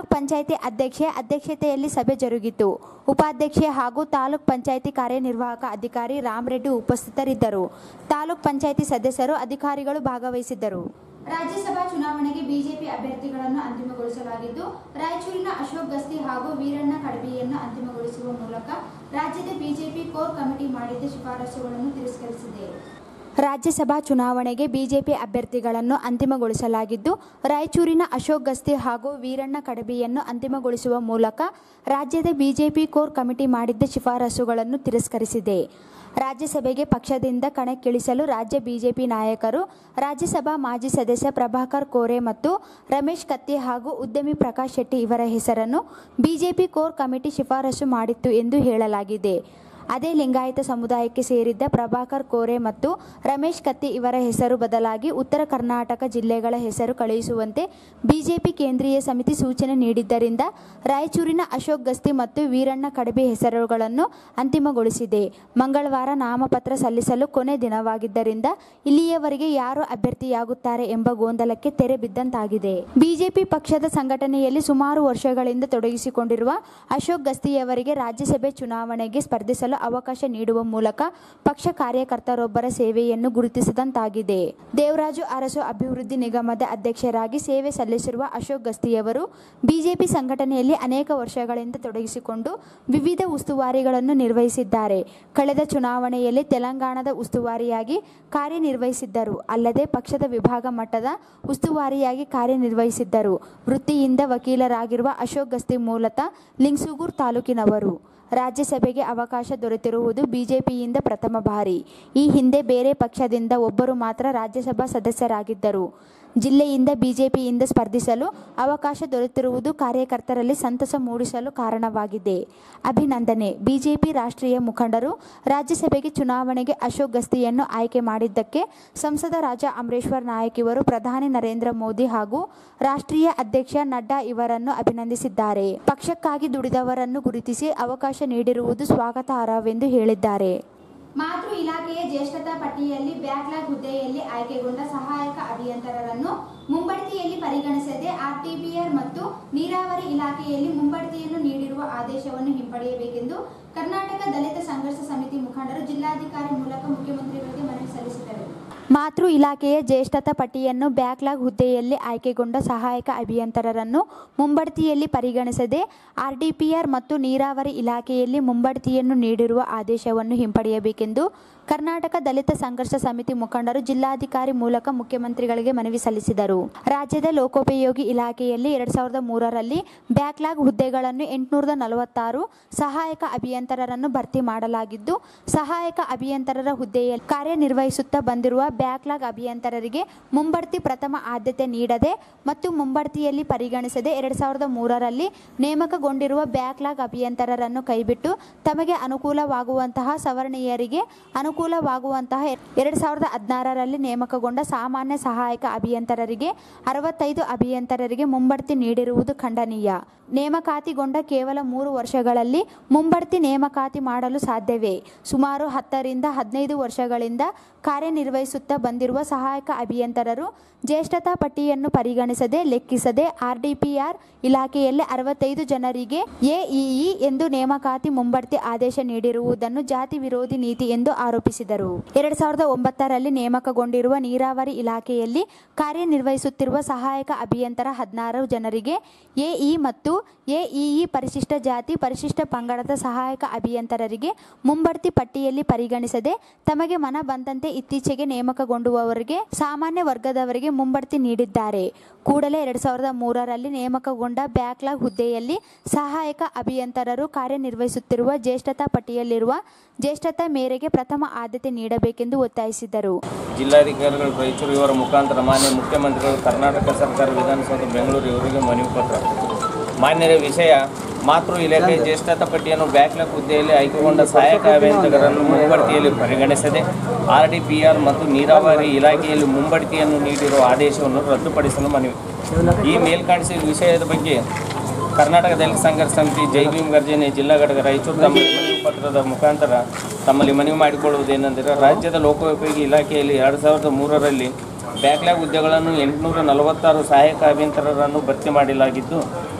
ತಾಲೂಕ್ ಪಂಚಾಯಿತಿ ಅಧ್ಯಕ್ಷೆ ಅಧ್ಯಕ್ಷತೆಯಲ್ಲಿ ಸಭೆ ಜರುಗಿತು ಉಪಾಧ್ಯಕ್ಷೆ ಹಾಗೂ ತಾಲೂಕ್ ಪಂಚಾಯಿತಿ ಕಾರ್ಯನಿರ್ವಾಹಕ ಅಧಿಕಾರಿ ರಾಮರೆಡ್ಡಿ ಉಪಸ್ಥಿತರಿದ್ದರು ತಾಲೂಕ್ ಪಂಚಾಯಿತಿ ಸದಸ್ಯರು ಅಧಿಕಾರಿಗಳು ಭಾಗವಹಿಸಿದ್ದರು ರಾಜ್ಯಸಭಾ ಚುನಾವಣೆಗೆ ಬಿಜೆಪಿ ಅಭ್ಯರ್ಥಿಗಳನ್ನು ಅಂತಿಮಗೊಳಿಸಲಾಗಿದ್ದು ರಾಯಚೂರಿನ ಅಶೋಕ್ ಗಸ್ತಿ ಹಾಗೂ ವೀರಣ್ಣ ಕಡಬಿಯನ್ನು ಅಂತಿಮಗೊಳಿಸುವ ಮೂಲಕ ರಾಜ್ಯದ ಬಿಜೆಪಿ ಕೋರ್ ಕಮಿಟಿ ಮಾಡಿದ್ದ ಶಿಫಾರಸುಗಳನ್ನು ತಿರಸ್ಕರಿಸಿದೆ ರಾಜ್ಯಸಭಾ ಚುನಾವಣೆಗೆ ಬಿಜೆಪಿ ಅಭ್ಯರ್ಥಿಗಳನ್ನು ಅಂತಿಮಗೊಳಿಸಲಾಗಿದ್ದು ರಾಯಚೂರಿನ ಅಶೋಕ್ ಗಸ್ತಿ ಹಾಗೂ ವೀರಣ್ಣ ಕಡಬಿಯನ್ನು ಅಂತಿಮಗೊಳಿಸುವ ಮೂಲಕ ರಾಜ್ಯದ ಬಿಜೆಪಿ ಕೋರ್ ಕಮಿಟಿ ಮಾಡಿದ್ದ ಶಿಫಾರಸುಗಳನ್ನು ತಿರಸ್ಕರಿಸಿದೆ ರಾಜ್ಯಸಭೆಗೆ ಪಕ್ಷದಿಂದ ಕಣಕ್ಕಿಳಿಸಲು ರಾಜ್ಯ ಬಿಜೆಪಿ ನಾಯಕರು ರಾಜ್ಯಸಭಾ ಮಾಜಿ ಸದಸ್ಯ ಪ್ರಭಾಕರ್ ಕೋರೆ ಮತ್ತು ರಮೇಶ್ ಕತ್ತಿ ಹಾಗೂ ಉದ್ಯಮಿ ಪ್ರಕಾಶ್ ಶೆಟ್ಟಿ ಇವರ ಹೆಸರನ್ನು ಬಿಜೆಪಿ ಕೋರ್ ಕಮಿಟಿ ಶಿಫಾರಸು ಮಾಡಿತ್ತು ಎಂದು ಹೇಳಲಾಗಿದೆ ಅದೇ ಲಿಂಗಾಯತ ಸಮುದಾಯಕ್ಕೆ ಸೇರಿದ್ದ ಪ್ರಭಾಕರ್ ಕೋರೆ ಮತ್ತು ರಮೇಶ್ ಕತ್ತಿ ಇವರ ಹೆಸರು ಬದಲಾಗಿ ಉತ್ತರ ಕರ್ನಾಟಕ ಜಿಲ್ಲೆಗಳ ಹೆಸರು ಕಳುಹಿಸುವಂತೆ ಬಿಜೆಪಿ ಕೇಂದ್ರೀಯ ಸಮಿತಿ ಸೂಚನೆ ನೀಡಿದ್ದರಿಂದ ರಾಯಚೂರಿನ ಅಶೋಕ್ ಗಸ್ತಿ ಮತ್ತು ವೀರಣ್ಣ ಕಡಬೆ ಹೆಸರುಗಳನ್ನು ಅಂತಿಮಗೊಳಿಸಿದೆ ಮಂಗಳವಾರ ನಾಮಪತ್ರ ಸಲ್ಲಿಸಲು ಕೊನೆ ದಿನವಾಗಿದ್ದರಿಂದ ಇಲ್ಲಿಯವರೆಗೆ ಯಾರು ಅಭ್ಯರ್ಥಿಯಾಗುತ್ತಾರೆ ಎಂಬ ಗೊಂದಲಕ್ಕೆ ತೆರೆ ಬಿದ್ದಂತಾಗಿದೆ ಬಿಜೆಪಿ ಪಕ್ಷದ ಸಂಘಟನೆಯಲ್ಲಿ ಸುಮಾರು ವರ್ಷಗಳಿಂದ ತೊಡಗಿಸಿಕೊಂಡಿರುವ ಅಶೋಕ್ ಗಸ್ತಿಯವರಿಗೆ ರಾಜ್ಯಸಭೆ ಚುನಾವಣೆಗೆ ಸ್ಪರ್ಧಿಸಲು ಅವಕಾಶ ನೀಡುವ ಮೂಲಕ ಪಕ್ಷ ಕಾರ್ಯಕರ್ತರೊಬ್ಬರ ಸೇವೆಯನ್ನು ಗುರುತಿಸಿದಂತಾಗಿದೆ ದೇವರಾಜು ಅರಸು ಅಭಿವೃದ್ಧಿ ನಿಗಮದ ಅಧ್ಯಕ್ಷರಾಗಿ ಸೇವೆ ಸಲ್ಲಿಸಿರುವ ಅಶೋಕ್ ಗಸ್ತಿಯವರು ಬಿಜೆಪಿ ಸಂಘಟನೆಯಲ್ಲಿ ಅನೇಕ ವರ್ಷಗಳಿಂದ ತೊಡಗಿಸಿಕೊಂಡು ವಿವಿಧ ಉಸ್ತುವಾರಿಗಳನ್ನು ನಿರ್ವಹಿಸಿದ್ದಾರೆ ಕಳೆದ ಚುನಾವಣೆಯಲ್ಲಿ ತೆಲಂಗಾಣದ ಉಸ್ತುವಾರಿಯಾಗಿ ಕಾರ್ಯನಿರ್ವಹಿಸಿದ್ದರು ಅಲ್ಲದೆ ಪಕ್ಷದ ವಿಭಾಗ ಮಟ್ಟದ ಉಸ್ತುವಾರಿಯಾಗಿ ಕಾರ್ಯನಿರ್ವಹಿಸಿದ್ದರು ವೃತ್ತಿಯಿಂದ ವಕೀಲರಾಗಿರುವ ಅಶೋಕ್ ಗಸ್ತಿ ಮೂಲತಃ ಲಿಂಗ್ಸುಗೂರ್ ತಾಲೂಕಿನವರು ರಾಜ್ಯಸಭೆಗೆ ಅವಕಾಶ ದೊರೆತಿರುವುದು ಬಿಜೆಪಿಯಿಂದ ಪ್ರಥಮ ಬಾರಿ ಈ ಹಿಂದೆ ಬೇರೆ ಪಕ್ಷದಿಂದ ಒಬ್ಬರು ಮಾತ್ರ ರಾಜ್ಯಸಭಾ ಸದಸ್ಯರಾಗಿದ್ದರು ಜಿಲ್ಲೆಯಿಂದ ಬಿಜೆಪಿಯಿಂದ ಸ್ಪರ್ಧಿಸಲು ಅವಕಾಶ ದೊರೆತಿರುವುದು ಕಾರ್ಯಕರ್ತರಲ್ಲಿ ಸಂತಸ ಮೂಡಿಸಲು ಕಾರಣವಾಗಿದೆ ಅಭಿನಂದನೆ ಬಿಜೆಪಿ ರಾಷ್ಟ್ರೀಯ ಮುಖಂಡರು ರಾಜ್ಯಸಭೆಗೆ ಚುನಾವಣೆಗೆ ಅಶೋಕ್ ಗಸ್ತಿಯನ್ನು ಆಯ್ಕೆ ಮಾಡಿದ್ದಕ್ಕೆ ಸಂಸದ ರಾಜಾ ಅಮರೇಶ್ವರ್ ನಾಯಕ್ ಇವರು ಪ್ರಧಾನಿ ನರೇಂದ್ರ ಮೋದಿ ಹಾಗೂ ರಾಷ್ಟ್ರೀಯ ಅಧ್ಯಕ್ಷ ನಡ್ಡಾ ಇವರನ್ನು ಅಭಿನಂದಿಸಿದ್ದಾರೆ ಪಕ್ಷಕ್ಕಾಗಿ ದುಡಿದವರನ್ನು ಗುರುತಿಸಿ ಅವಕಾಶ ನೀಡಿರುವುದು ಸ್ವಾಗತಾರ್ಹವೆಂದು ಹೇಳಿದ್ದಾರೆ ಮಾತೃ ಇಲಾಖೆಯ ಜ್ಯೇಷ್ಠತಾ ಪಟ್ಟಿಯಲ್ಲಿ ಬ್ಯಾಕ್ಲಾಗ್ ಹುದ್ದೆಯಲ್ಲಿ ಆಯ್ಕೆಗೊಂಡ ಸಹಾಯಕ ಅಭಿಯಂತರರನ್ನು ಮುಂಬಡ್ತಿಯಲ್ಲಿ ಪರಿಗಣಿಸದೆ ಆರ್ಟಿಪಿಆರ್ ಮತ್ತು ನೀರಾವರಿ ಇಲಾಖೆಯಲ್ಲಿ ಮುಂಬಡ್ತಿಯನ್ನು ನೀಡಿರುವ ಆದೇಶವನ್ನು ಹಿಂಪಡೆಯಬೇಕೆಂದು ಕರ್ನಾಟಕ ದಲಿತ ಸಂಘರ್ಷ ಸಮಿತಿ ಮುಖಂಡರು ಜಿಲ್ಲಾಧಿಕಾರಿ ಮೂಲಕ ಮುಖ್ಯಮಂತ್ರಿಗಳಿಗೆ ಮನವಿ ಸಲ್ಲಿಸಿದರು ಮಾತೃ ಇಲಾಖೆಯ ಜ್ಯೇಷ್ಠತಾ ಪಟ್ಟಿಯನ್ನು ಬ್ಯಾಕ್ಲಾಗ್ ಹುದ್ದೆಯಲ್ಲಿ ಆಯ್ಕೆಗೊಂಡ ಸಹಾಯಕ ಅಭಿಯಂತರರನ್ನು ಮುಂಬಡ್ತಿಯಲ್ಲಿ ಪರಿಗಣಿಸದೆ ಆರ್ಡಿಪಿಆರ್ ಮತ್ತು ನೀರಾವರಿ ಇಲಾಖೆಯಲ್ಲಿ ಮುಂಬಡ್ತಿಯನ್ನು ನೀಡಿರುವ ಆದೇಶವನ್ನು ಹಿಂಪಡೆಯಬೇಕೆಂದು ಕರ್ನಾಟಕ ದಲಿತ ಸಂಘರ್ಷ ಸಮಿತಿ ಮುಖಂಡರು ಜಿಲ್ಲಾಧಿಕಾರಿ ಮೂಲಕ ಮುಖ್ಯಮಂತ್ರಿಗಳಿಗೆ ಮನವಿ ಸಲ್ಲಿಸಿದರು ರಾಜ್ಯದ ಲೋಕೋಪಯೋಗಿ ಇಲಾಖೆಯಲ್ಲಿ ಎರಡ್ ಸಾವಿರದ ಮೂರರಲ್ಲಿ ಬ್ಯಾಕ್ಲಾಗ್ ಹುದ್ದೆಗಳನ್ನು ಎಂಟುನೂರದ ನಲವತ್ತಾರು ಸಹಾಯಕ ಅಭಿಯಂತರರನ್ನು ಭರ್ತಿ ಮಾಡಲಾಗಿದ್ದು ಸಹಾಯಕ ಅಭಿಯಂತರರ ಹುದ್ದೆಯಲ್ಲಿ ಕಾರ್ಯನಿರ್ವಹಿಸುತ್ತಾ ಬಂದಿರುವ ಬ್ಯಾಕ್ಲಾಗ್ ಅಭಿಯಂತರರಿಗೆ ಮುಂಬಡ್ತಿ ಪ್ರಥಮ ಆದ್ಯತೆ ನೀಡದೆ ಮತ್ತು ಮುಂಬಡ್ತಿಯಲ್ಲಿ ಪರಿಗಣಿಸದೆ ಎರಡ್ ಸಾವಿರದ ಮೂರರಲ್ಲಿ ನೇಮಕಗೊಂಡಿರುವ ಬ್ಯಾಕ್ಲಾಗ್ ಅಭಿಯಂತರರನ್ನು ಕೈಬಿಟ್ಟು ತಮಗೆ ಅನುಕೂಲವಾಗುವಂತಹ ಸವರ್ಣೀಯರಿಗೆ ಅನುಕೂಲವಾಗುವಂತಹ ಎರಡ್ ಸಾವಿರದ ಹದಿನಾರರಲ್ಲಿ ನೇಮಕಗೊಂಡ ಸಾಮಾನ್ಯ ಸಹಾಯಕ ಅಭಿಯಂತರರಿಗೆ ಅರವತ್ತೈದು ಅಭಿಯಂತರರಿಗೆ ಮುಂಬಡ್ತಿ ನೀಡಿರುವುದು ಖಂಡನೀಯ ನೇಮಕಾತಿಗೊಂಡ ಕೇವಲ ಮೂರು ವರ್ಷಗಳಲ್ಲಿ ಮುಂಬಡ್ತಿ ನೇಮಕಾತಿ ಮಾಡಲು ಸಾಧ್ಯವೇ ಸುಮಾರು ಹತ್ತರಿಂದ ಹದಿನೈದು ವರ್ಷಗಳಿಂದ ಕಾರ್ಯನಿರ್ವಹಿಸುತ್ತಾ ಬಂದಿರುವ ಸಹಾಯಕ ಅಭಿಯಂತರರು ಜ್ಯೇಷ್ಠತಾ ಪಟ್ಟಿಯನ್ನು ಪರಿಗಣಿಸದೆ ಲೆಕ್ಕಿಸದೆ ಆರ್ಡಿಪಿಆರ್ ಇಲಾಖೆಯಲ್ಲಿ ಅರವತ್ತೈದು ಜನರಿಗೆ ಎಇಇ ಎಂದು ನೇಮಕಾತಿ ಮುಂಬಡ್ತಿ ಆದೇಶ ನೀಡಿರುವುದನ್ನು ಜಾತಿ ವಿರೋಧಿ ನೀತಿ ಎಂದು ಆರೋಪಿಸಿದರು ಎರಡ್ ಸಾವಿರದ ಒಂಬತ್ತರಲ್ಲಿ ನೇಮಕಗೊಂಡಿರುವ ನೀರಾವರಿ ಇಲಾಖೆಯಲ್ಲಿ ಕಾರ್ಯನಿರ್ವಹಿಸುತ್ತಿರುವ ಸಹಾಯಕ ಅಭಿಯಂತರ ಹದಿನಾರು ಜನರಿಗೆ ಎಇ ಮತ್ತು ಎಇಇ ಪರಿಶಿಷ್ಟ ಜಾತಿ ಪರಿಶಿಷ್ಟ ಪಂಗಡದ ಸಹಾಯಕ ಅಭಿಯಂತರರಿಗೆ ಮುಂಬಡ್ತಿ ಪಟ್ಟಿಯಲ್ಲಿ ಪರಿಗಣಿಸದೆ ತಮಗೆ ಮನ ಬಂದಂತೆ ಇತ್ತೀಚೆಗೆ ನೇಮಕಗೊಂಡುವವರಿಗೆ ಸಾಮಾನ್ಯ ವರ್ಗದವರಿಗೆ ಮುಂಬಡ್ತಿ ನೀಡಿದ್ದಾರೆ ಕೂಡಲೇ ಎರಡ್ ಸಾವಿರದ ಮೂರರಲ್ಲಿ ನೇಮಕಗೊಂಡ ಬ್ಯಾಕ್ಲಾಗ್ ಹುದ್ದೆಯಲ್ಲಿ ಸಹಾಯಕ ಅಭಿಯಂತರರು ಕಾರ್ಯನಿರ್ವಹಿಸುತ್ತಿರುವ ಜ್ಯೇಷ್ಠತಾ ಪಟ್ಟಿಯಲ್ಲಿರುವ ಜ್ಯೇಷ್ಠತಾ ಮೇರೆಗೆ ಪ್ರಥಮ ಆದ್ಯತೆ ನೀಡಬೇಕೆಂದು ಒತ್ತಾಯಿಸಿದರು ಜಿಲ್ಲಾಧಿಕಾರಿಗಳು ರಾಯಚೂರು ಇವರ ಮುಖಾಂತರ ಮಾನ್ಯ ಮುಖ್ಯಮಂತ್ರಿಗಳು ಕರ್ನಾಟಕ ಸರ್ಕಾರ ವಿಧಾನಸೌಧ ಬೆಂಗಳೂರು ಇವರಿಗೆ ಮನವಿ ಪತ್ರ ಮಾನ್ಯರ ವಿಷಯ ಮಾತೃ ಇಲಾಖೆ ಜ್ಯೇಷ್ಠತಾ ಪಟ್ಟಿಯನ್ನು ಬ್ಯಾಕ್ಲಾಗ್ ಹುದ್ದೆಯಲ್ಲಿ ಆಯ್ಕೆಗೊಂಡ ಸಹಾಯಕ ಅಭಿಯಂತರರನ್ನು ಮುಂಬಡ್ತಿಯಲ್ಲಿ ಪರಿಗಣಿಸದೆ ಆರ್ ಡಿ ಪಿ ಆರ್ ಮತ್ತು ನೀರಾವರಿ ಇಲಾಖೆಯಲ್ಲಿ ಮುಂಬಡ್ತಿಯನ್ನು ನೀಡಿರುವ ಆದೇಶವನ್ನು ರದ್ದುಪಡಿಸಲು ಮನವಿ ಈ ಮೇಲ್ಕಾಣಿಸಿದ ವಿಷಯದ ಬಗ್ಗೆ ಕರ್ನಾಟಕ ದಲಿತ ಸಂಘರ್ಷ ಸಮಿತಿ ಜೈ ಭೀಮ್ ಗರ್ಜನೆ ಜಿಲ್ಲಾ ಘಟಕ ರಾಯಚೂರು ತಮ್ಮ ಮನವಿ ಪತ್ರದ ಮುಖಾಂತರ ತಮ್ಮಲ್ಲಿ ಮನವಿ ಮಾಡಿಕೊಳ್ಳುವುದೇನೆಂದರೆ ರಾಜ್ಯದ ಲೋಕೋಪಯೋಗಿ ಇಲಾಖೆಯಲ್ಲಿ ಎರಡು ಸಾವಿರದ ಮೂರರಲ್ಲಿ ಬ್ಯಾಕ್ಲಾಗ್ ಹುದ್ದೆಗಳನ್ನು ಎಂಟುನೂರ ನಲವತ್ತಾರು ಸಹಾಯಕ ಅಭಿಯಂತರರನ್ನು ಭರ್ತಿ ಮಾಡಲಾಗಿದ್ದು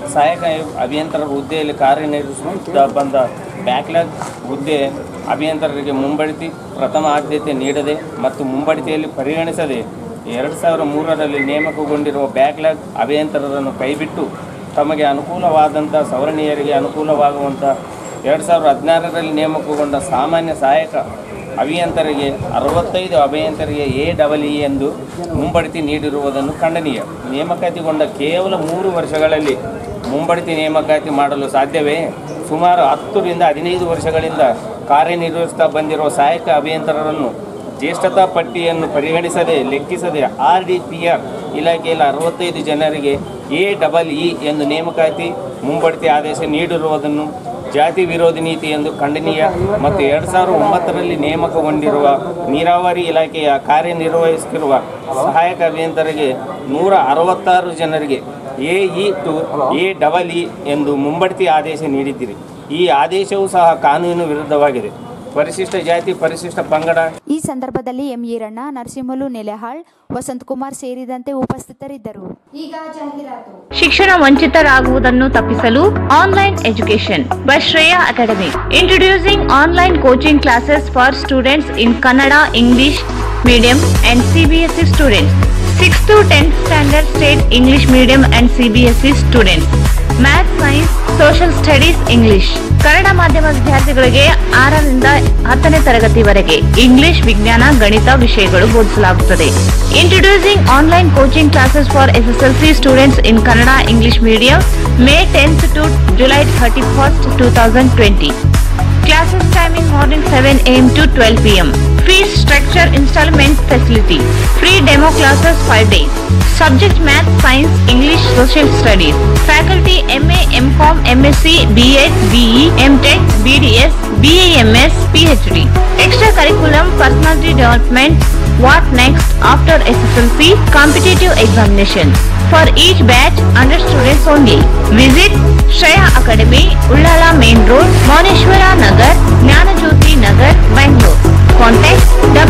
ಸಹಾಯಕ ಅಭಿಯಂತರರ ಹುದ್ದೆಯಲ್ಲಿ ಕಾರ್ಯನಿರ್ವಹಿಸುತ್ತಾ ಬಂದ ಬ್ಯಾಕ್ಲಾಗ್ ಹುದ್ದೆ ಅಭಿಯಂತರರಿಗೆ ಮುಂಬಡ್ತಿ ಪ್ರಥಮ ಆದ್ಯತೆ ನೀಡದೆ ಮತ್ತು ಮುಂಬಡ್ತಿಯಲ್ಲಿ ಪರಿಗಣಿಸದೆ ಎರಡು ಸಾವಿರ ಮೂರರಲ್ಲಿ ನೇಮಕಗೊಂಡಿರುವ ಬ್ಯಾಕ್ಲಾಗ್ ಅಭಿಯಂತರರನ್ನು ಕೈಬಿಟ್ಟು ತಮಗೆ ಅನುಕೂಲವಾದಂಥ ಸವರ್ಣೀಯರಿಗೆ ಅನುಕೂಲವಾಗುವಂಥ ಎರಡು ಸಾವಿರದ ಹದಿನಾರರಲ್ಲಿ ನೇಮಕಗೊಂಡ ಸಾಮಾನ್ಯ ಸಹಾಯಕ ಅಭಿಯಂತರಿಗೆ ಅರವತ್ತೈದು ಅಭಿಯಂತರಿಗೆ ಎ ಡಬಲ್ ಇ ಎಂದು ಮುಂಬಡ್ತಿ ನೀಡಿರುವುದನ್ನು ಖಂಡನೀಯ ನೇಮಕಾತಿಗೊಂಡ ಕೇವಲ ಮೂರು ವರ್ಷಗಳಲ್ಲಿ ಮುಂಬಡ್ತಿ ನೇಮಕಾತಿ ಮಾಡಲು ಸಾಧ್ಯವೇ ಸುಮಾರು ಹತ್ತರಿಂದ ಹದಿನೈದು ವರ್ಷಗಳಿಂದ ಕಾರ್ಯನಿರ್ವಹಿಸ್ತಾ ಬಂದಿರುವ ಸಹಾಯಕ ಅಭಿಯಂತರರನ್ನು ಜ್ಯೇಷ್ಠತಾ ಪಟ್ಟಿಯನ್ನು ಪರಿಗಣಿಸದೆ ಲೆಕ್ಕಿಸದೆ ಆರ್ ಡಿ ಪಿ ಆರ್ ಇಲಾಖೆಯಲ್ಲಿ ಅರವತ್ತೈದು ಜನರಿಗೆ ಎ ಡಬಲ್ ಇ ಎಂದು ನೇಮಕಾತಿ ಮುಂಬಡ್ತಿ ಆದೇಶ ನೀಡಿರುವುದನ್ನು ಜಾತಿ ವಿರೋಧಿ ನೀತಿ ಎಂದು ಖಂಡನೀಯ ಮತ್ತು ಎರಡು ಸಾವಿರದ ಒಂಬತ್ತರಲ್ಲಿ ನೇಮಕಗೊಂಡಿರುವ ನೀರಾವರಿ ಇಲಾಖೆಯ ಕಾರ್ಯನಿರ್ವಹಿಸುತ್ತಿರುವ ಸಹಾಯಕ ಅಭಿಯಂತರಿಗೆ ನೂರ ಅರವತ್ತಾರು ಜನರಿಗೆ A E to A double E ಎಂದು ಮುಂಬಡ್ತಿ ಆದೇಶ ನೀಡಿದ್ದೀರಿ ಈ ಆದೇಶವೂ ಸಹ ಕಾನೂನು ವಿರುದ್ಧವಾಗಿದೆ ಪರಿಶಿಷ್ಟ ಜಾತಿ ಪರಿಶಿಷ್ಟ ಪಂಗಡ ಈ ಸಂದರ್ಭದಲ್ಲಿ ಎಂ ಈರಣ್ಣ ನರಸಿಂಹಲು ನೆಲೆಹಾಳ್ ವಸಂತಕುಮಾರ್ ಸೇರಿದಂತೆ ಉಪಸ್ಥಿತರಿದ್ದರು ಈಗ ಜಾಹೀರಾತು ಶಿಕ್ಷಣ ವಂಚಿತರಾಗುವುದನ್ನು ತಪ್ಪಿಸಲು online education by Shreya academy introducing online coaching classes for students in Kannada English medium and CBSE students six to tenth standard state English medium and CBSE students math science social studies English Kannada ಮಾಧ್ಯಮ ವಿದ್ಯಾರ್ಥಿಗಳಿಗೆ ಆರರಿಂದ ಹತ್ತನೇ ತರಗತಿವರೆಗೆ English ವಿಜ್ಞಾನ ಗಣಿತ ವಿಷಯಗಳು ಬೋಧಿಸಲಾಗುತ್ತದೆ introducing online coaching classes for SSLC students in Kannada English medium May tenth to July thirty first two thousand twenty Classes timing morning 7 a.m. to 12 p.m. Fees structure installment facility. Free demo classes 5 days. Subject Math, Science, English, Social Studies. Faculty MA, MCOM, MSc, BEd, BE, MTech, BDS, BAMS, PhD. Extracurriculum Personality Development. What next after SSLC? Competitive examination. For each batch, 100 students only. Visit Shreya Academy, Ullala Main Road, Moneshwara Nagar, Jnanajyoti Nagar, Bangalore. Contact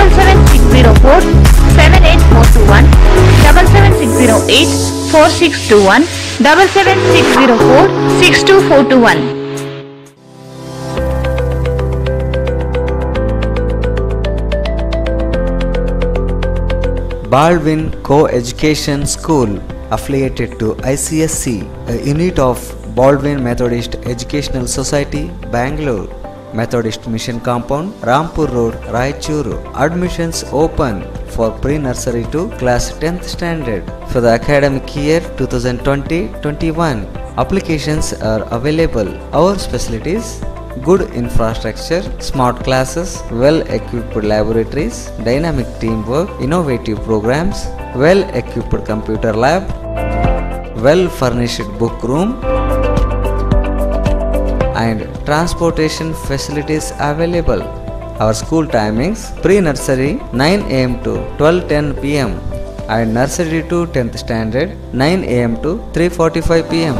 77604 78421 77608 4621 77604 62421. Baldwin Co-Education School affiliated to ICSC, a unit of Baldwin Methodist Educational Society, Bangalore. Methodist Mission Compound, Rampur Road, Raichuru. Admissions open for pre-nursery to class 10th standard for the academic year 2020-21. Applications are available. Our facilities good infrastructure, smart classes, well equipped laboratories, dynamic teamwork, innovative programs, well equipped computer lab, well furnished book room, and transportation facilities available. Our school timings pre nursery 9 am to 12:10 pm and nursery to 10th standard 9 am to 3:45 pm.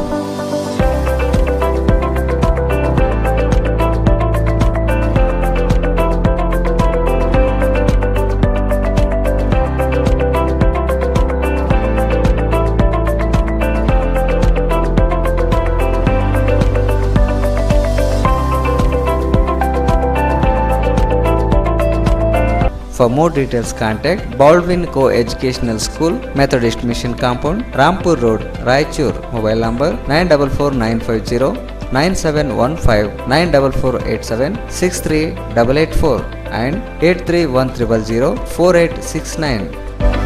For more details, contact Baldwin Co Educational School, Methodist Mission Compound, Rampur Road, Raichur. Mobile number 944950 9715 94487 63884 and 83100 4869.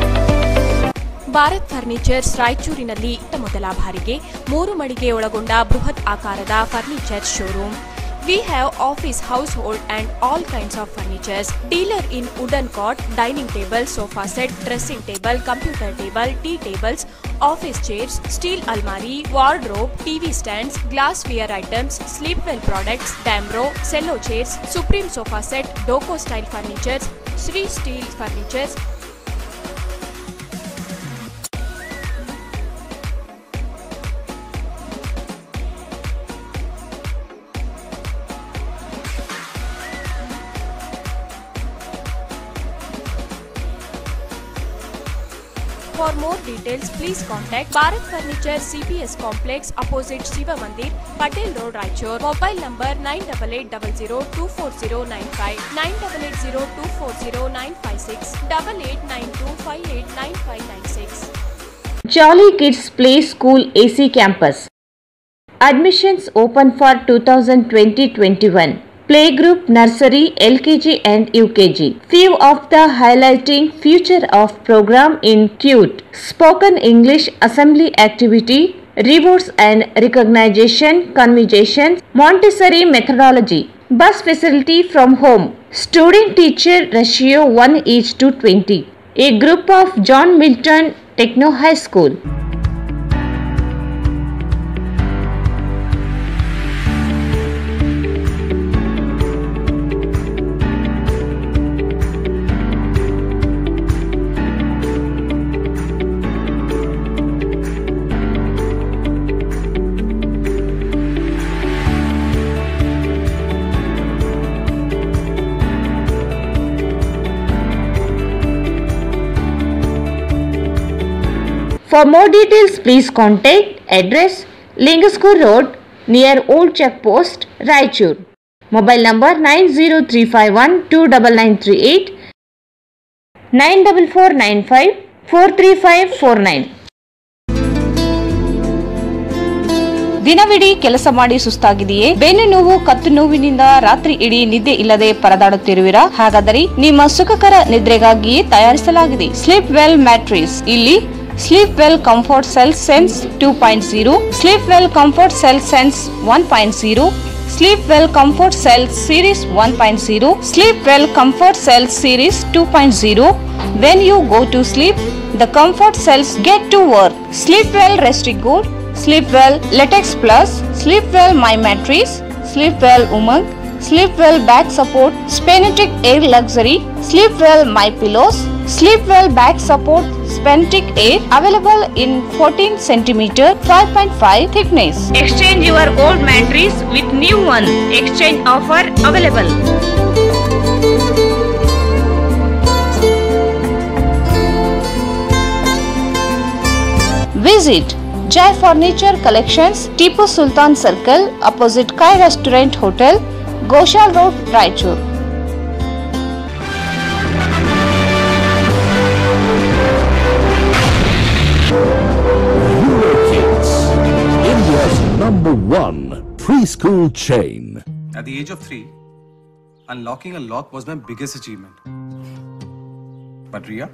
Bharat furnitures ರಾಯಚೂರಿನಲ್ಲಿ ಇತ್ತ ಮೊದಲ ಬಾರಿಗೆ ಮೂರು ಮಳಿಗೆ ಒಳಗೊಂಡ ಬೃಹತ್ ಆಕಾರದ furniture showroom we have office household and all kinds of furnitures dealer in wooden cot dining table sofa set dressing table computer table tea tables office chairs steel ಅಲ್ಮಾರಿ wardrobe TV stands glass wear items sleep well products Damro Cello chairs Supreme sofa set Doco style furnitures Shri steel furnitures For more details, please contact Bharat Furniture CPS Complex opposite Shiva Mandir, Patel Road, Raichur. Mobile number 9880240959, 9880240956, 8892589596. Jolly Kids Play School AC Campus. Admissions open for 2020-21. Playgroup Nursery, LKG and UKG. Few of the highlighting future of program include Spoken English Assembly Activity, Rewards and Recognition, Conversations, Montessori Methodology, Bus Facility from Home, Student Teacher Ratio 1 each to 20. A group of John Milton Techno High School. For more details, please contact address Lingaskur Road near Old Check Post, Raichur. Mobile number 90351 29938 94495 43549. ದಿನವಿಡೀ ಕೆಲಸ ಮಾಡಿ ಸುಸ್ತಾಗಿದೆಯೇ ಬೆನ್ನು ನೋವು ಕತ್ತು ನೋವಿನಿಂದ ರಾತ್ರಿ ಇಡೀ ನಿದ್ದೆ ಇಲ್ಲದೆ ಪರದಾಡುತ್ತಿರುವಿರಾ ಹಾಗಾದರೆ ನಿಮ್ಮ ಸುಖಕರ ನಿದ್ರೆಗಾಗಿಯೇ ತಯಾರಿಸಲಾಗಿದೆ ಸ್ಲೀಪ್ ವೆಲ್ ಮ್ಯಾಟ್ರಿಸ್ ಇಲ್ಲಿ sleep well comfort cell sense two point zero sleep well comfort cell sense one point zero sleep well comfort cell series one point zero sleep well comfort cell series two point zero when you go to sleep the comfort cells get to work sleep well restric good sleep well latex plus sleep well my mattress sleep well Umang sleep well back support spinetic air luxury sleep well my pillows sleep well back support spinetic air available in fourteen centimetre five point five thickness exchange your old mattress with new one exchange offer available Visit Jai Furniture Collections, Tipu Sultan Circle, opposite Kai Restaurant Hotel, Goshal Road, Raichur. Kids, India's number one preschool chain. At the age of three, unlocking a lock was my biggest achievement. But Ria,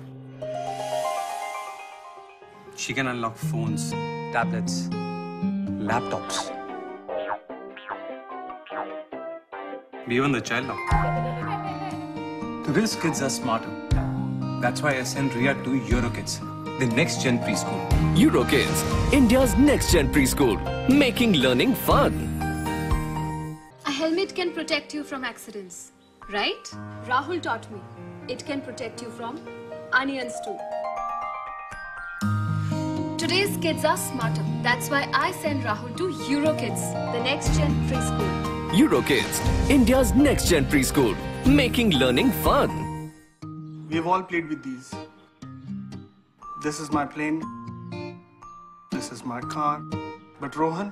she can unlock phones, tablets, laptops, even the child lock. Today's kids are smarter. That's why I sent Ria to Eurokids, the next gen preschool. Eurokids, India's next gen preschool, making learning fun. A helmet can protect you from accidents, right? Rahul taught me. It can protect you from onions too. Today's kids are smarter. That's why I send Rahul to Eurokids, the next gen preschool. Eurokids, India's next gen preschool, making learning fun. We've all played with these. This is my plane. This is my car. But Rohan,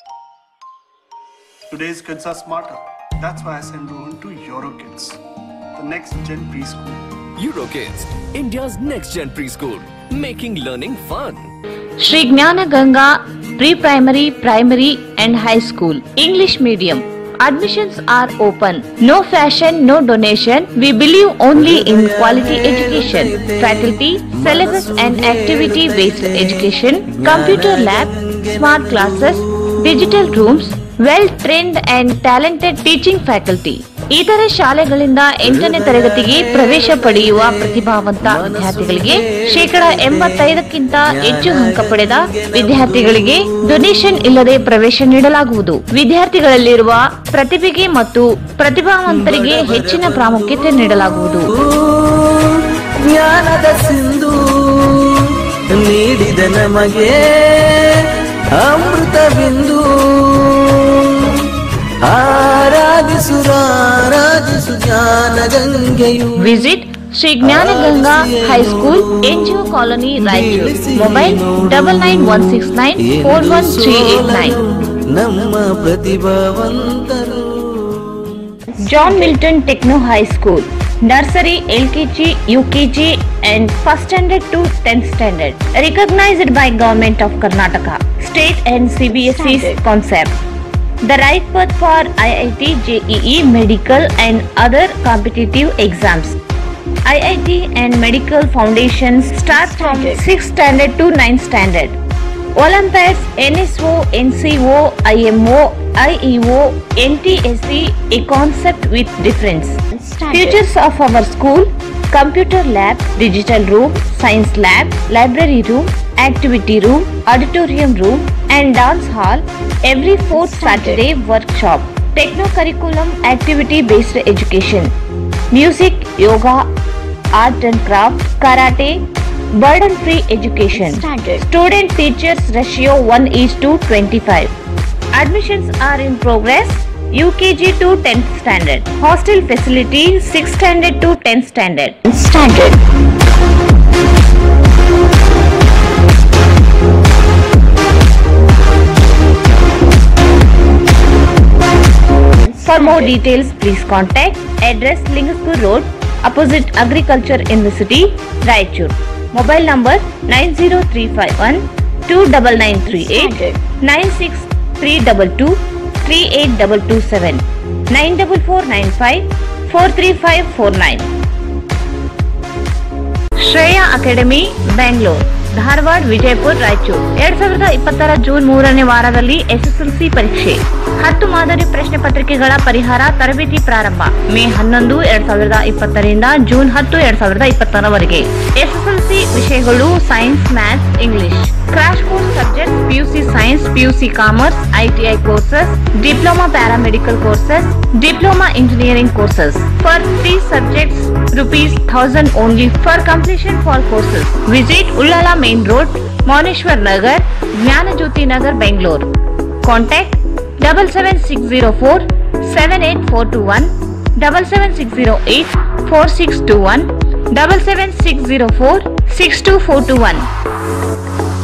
today's kids are smarter. That's why I send Rohan to Eurokids, the next gen preschool. Eurokids, India's next gen preschool, making learning fun. Sri Gnana Ganga Pre-Primary, Primary and High School English Medium Admissions are open. No fashion, no donation. We believe only in quality education. Faculty, syllabus and activity based education, computer lab, smart classes, digital rooms, well trained and talented teaching faculty. ಇತರೆ ಶಾಲೆಗಳಿಂದ ಎಂಟನೇ ತರಗತಿಗೆ ಪ್ರವೇಶ ಪಡೆಯುವ ಪ್ರತಿಭಾವಂತ ವಿದ್ಯಾರ್ಥಿಗಳಿಗೆ ಶೇಕಡ ಎಂಬತ್ತೈದಕ್ಕಿಂತ ಹೆಚ್ಚು ಅಂಕ ಪಡೆದ ವಿದ್ಯಾರ್ಥಿಗಳಿಗೆ ಡೊನೇಷನ್ ಇಲ್ಲದೆ ಪ್ರವೇಶ ನೀಡಲಾಗುವುದು ವಿದ್ಯಾರ್ಥಿಗಳಲ್ಲಿರುವ ಪ್ರತಿಭೆಗೆ ಮತ್ತು ಪ್ರತಿಭಾವಂತರಿಗೆ ಹೆಚ್ಚಿನ ಪ್ರಾಮುಖ್ಯತೆ ನೀಡಲಾಗುವುದು ಜ್ಞಾನದ ಸಿಂಧು ನೀಡಿದ ನಮಗೆ ಅಮೃತ ಬಿಂದು ಆರಾಧಿಸು ಆರಾಧಿಸು ಜ್ಞಾನ ಗಂಗೆಯು visit Shri Jnanaganga high school NGO colony Raichur mobile double nine one six nine four one three eight nine ನಮ್ಮ ಪ್ರತಿಭಾವಂತರು John Milton Techno High School, Nursery, LKG, UKG and first standard to 10th standard. Recognized by Government of Karnataka, State and CBSE concept. The right path for IIT, JEE, medical and other competitive exams. IIT and medical foundations start from 6th standard to 9th standard. Olympus, NSO, NCO, IMO, IEO, NTSC, a concept with difference. Features of our school computer lab, digital room, science lab, library room, activity room, auditorium room, and dance hall. Every fourth Saturday workshop. Techno curriculum activity based education. Music, yoga, art and craft, karate, burden free education. Student teachers ratio 1 is to 25. Admissions are in progress. UKG to 10th standard. Hostel facility 6th standard to 10th standard. Standard. For more details, please contact address Lingaspur Road, opposite Agriculture University, Raichur. Mobile number 90351 29938 96322 38227 94495 43549. Shreya academy Bengaluru Dharwad Vijayapura Raichur ಎರಡ್ ಸಾವಿರದ ಇಪ್ಪತ್ತರ June ಮೂರನೇ ವಾರದಲ್ಲಿ SSLC ಪರೀಕ್ಷೆ ಹತ್ತು ಮಾದರಿ ಪ್ರಶ್ನೆ ಪತ್ರಿಕೆಗಳ ಪರಿಹಾರ ತರಬೇತಿ ಪ್ರಾರಂಭ ಮೇ ಹನ್ನೊಂದು ಎರಡ್ ಸಾವಿರದ ಇಪ್ಪತ್ತರಿಂದ ಜೂನ್ ಹತ್ತು ಎರಡ್ ಸಾವಿರದ ಇಪ್ಪತ್ತರವರೆಗೆ ಎಸ್ಎಸ್ಎಲ್ಸಿ ವಿಷಯಗಳು science maths English crash course subject PUC science PUC commerce ITI courses diploma paramedical courses diploma engineering courses for three subjects rupees 1000 only for completion for courses. Visit Ullala Main Road, Moneshwar Nagar, Jnanajyoti Nagar, Bangalore. Contact 77604 78421 77608 4621 77604 62421.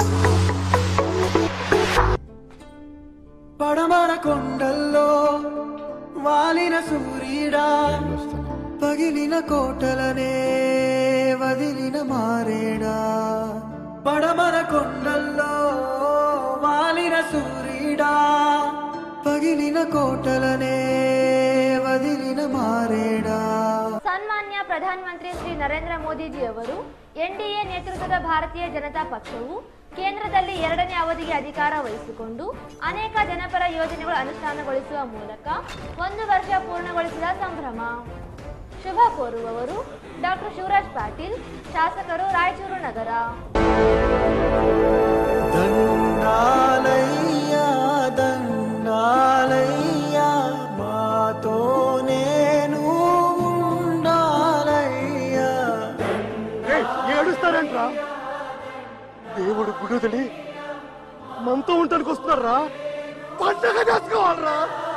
పడమర కొండల్లో వాలిన సూర్యుడా పగిలిన కోటలనే వదిలిన మారేడా పడమర కొండల్లో వాలిన సూర్యుడా పగిలిన కోటలనే వదిలిన మారేడా ಸನ್ಮಾನ್ಯ ಪ್ರಧಾನಮಂತ್ರಿ ಶ್ರೀ ನರೇಂದ್ರ ಮೋದಿಜಿ ಅವರು ಎನ್ಡಿಎ ನೇತೃತ್ವದ ಭಾರತೀಯ ಜನತಾ ಪಕ್ಷವು ಕೇಂದ್ರದಲ್ಲಿ ಎರಡನೇ ಅವಧಿಗೆ ಅಧಿಕಾರ ವಹಿಸಿಕೊಂಡು ಅನೇಕ ಜನಪರ ಯೋಜನೆಗಳು ಅನುಷ್ಠಾನಗೊಳಿಸುವ ಮೂಲಕ ಒಂದು ವರ್ಷ ಪೂರ್ಣಗೊಳಿಸಿದ ಸಂಭ್ರಮ ಶುಭ ಕೋರುವವರು ಡಾಕ್ಟರ್ ಶಿವರಾಜ್ ಪಾಟೀಲ್ ಶಾಸಕರು ರಾಯಚೂರು ನಗರ దండాలయ్యా దండాలయ్యా మాతో నేను ఉండాలయ్యా ఏడుస్తారంట్రా దేవుడు గుడుదని మనతో ఉండటానికి వస్తున్నారా పండగ చేసుకోవాలరా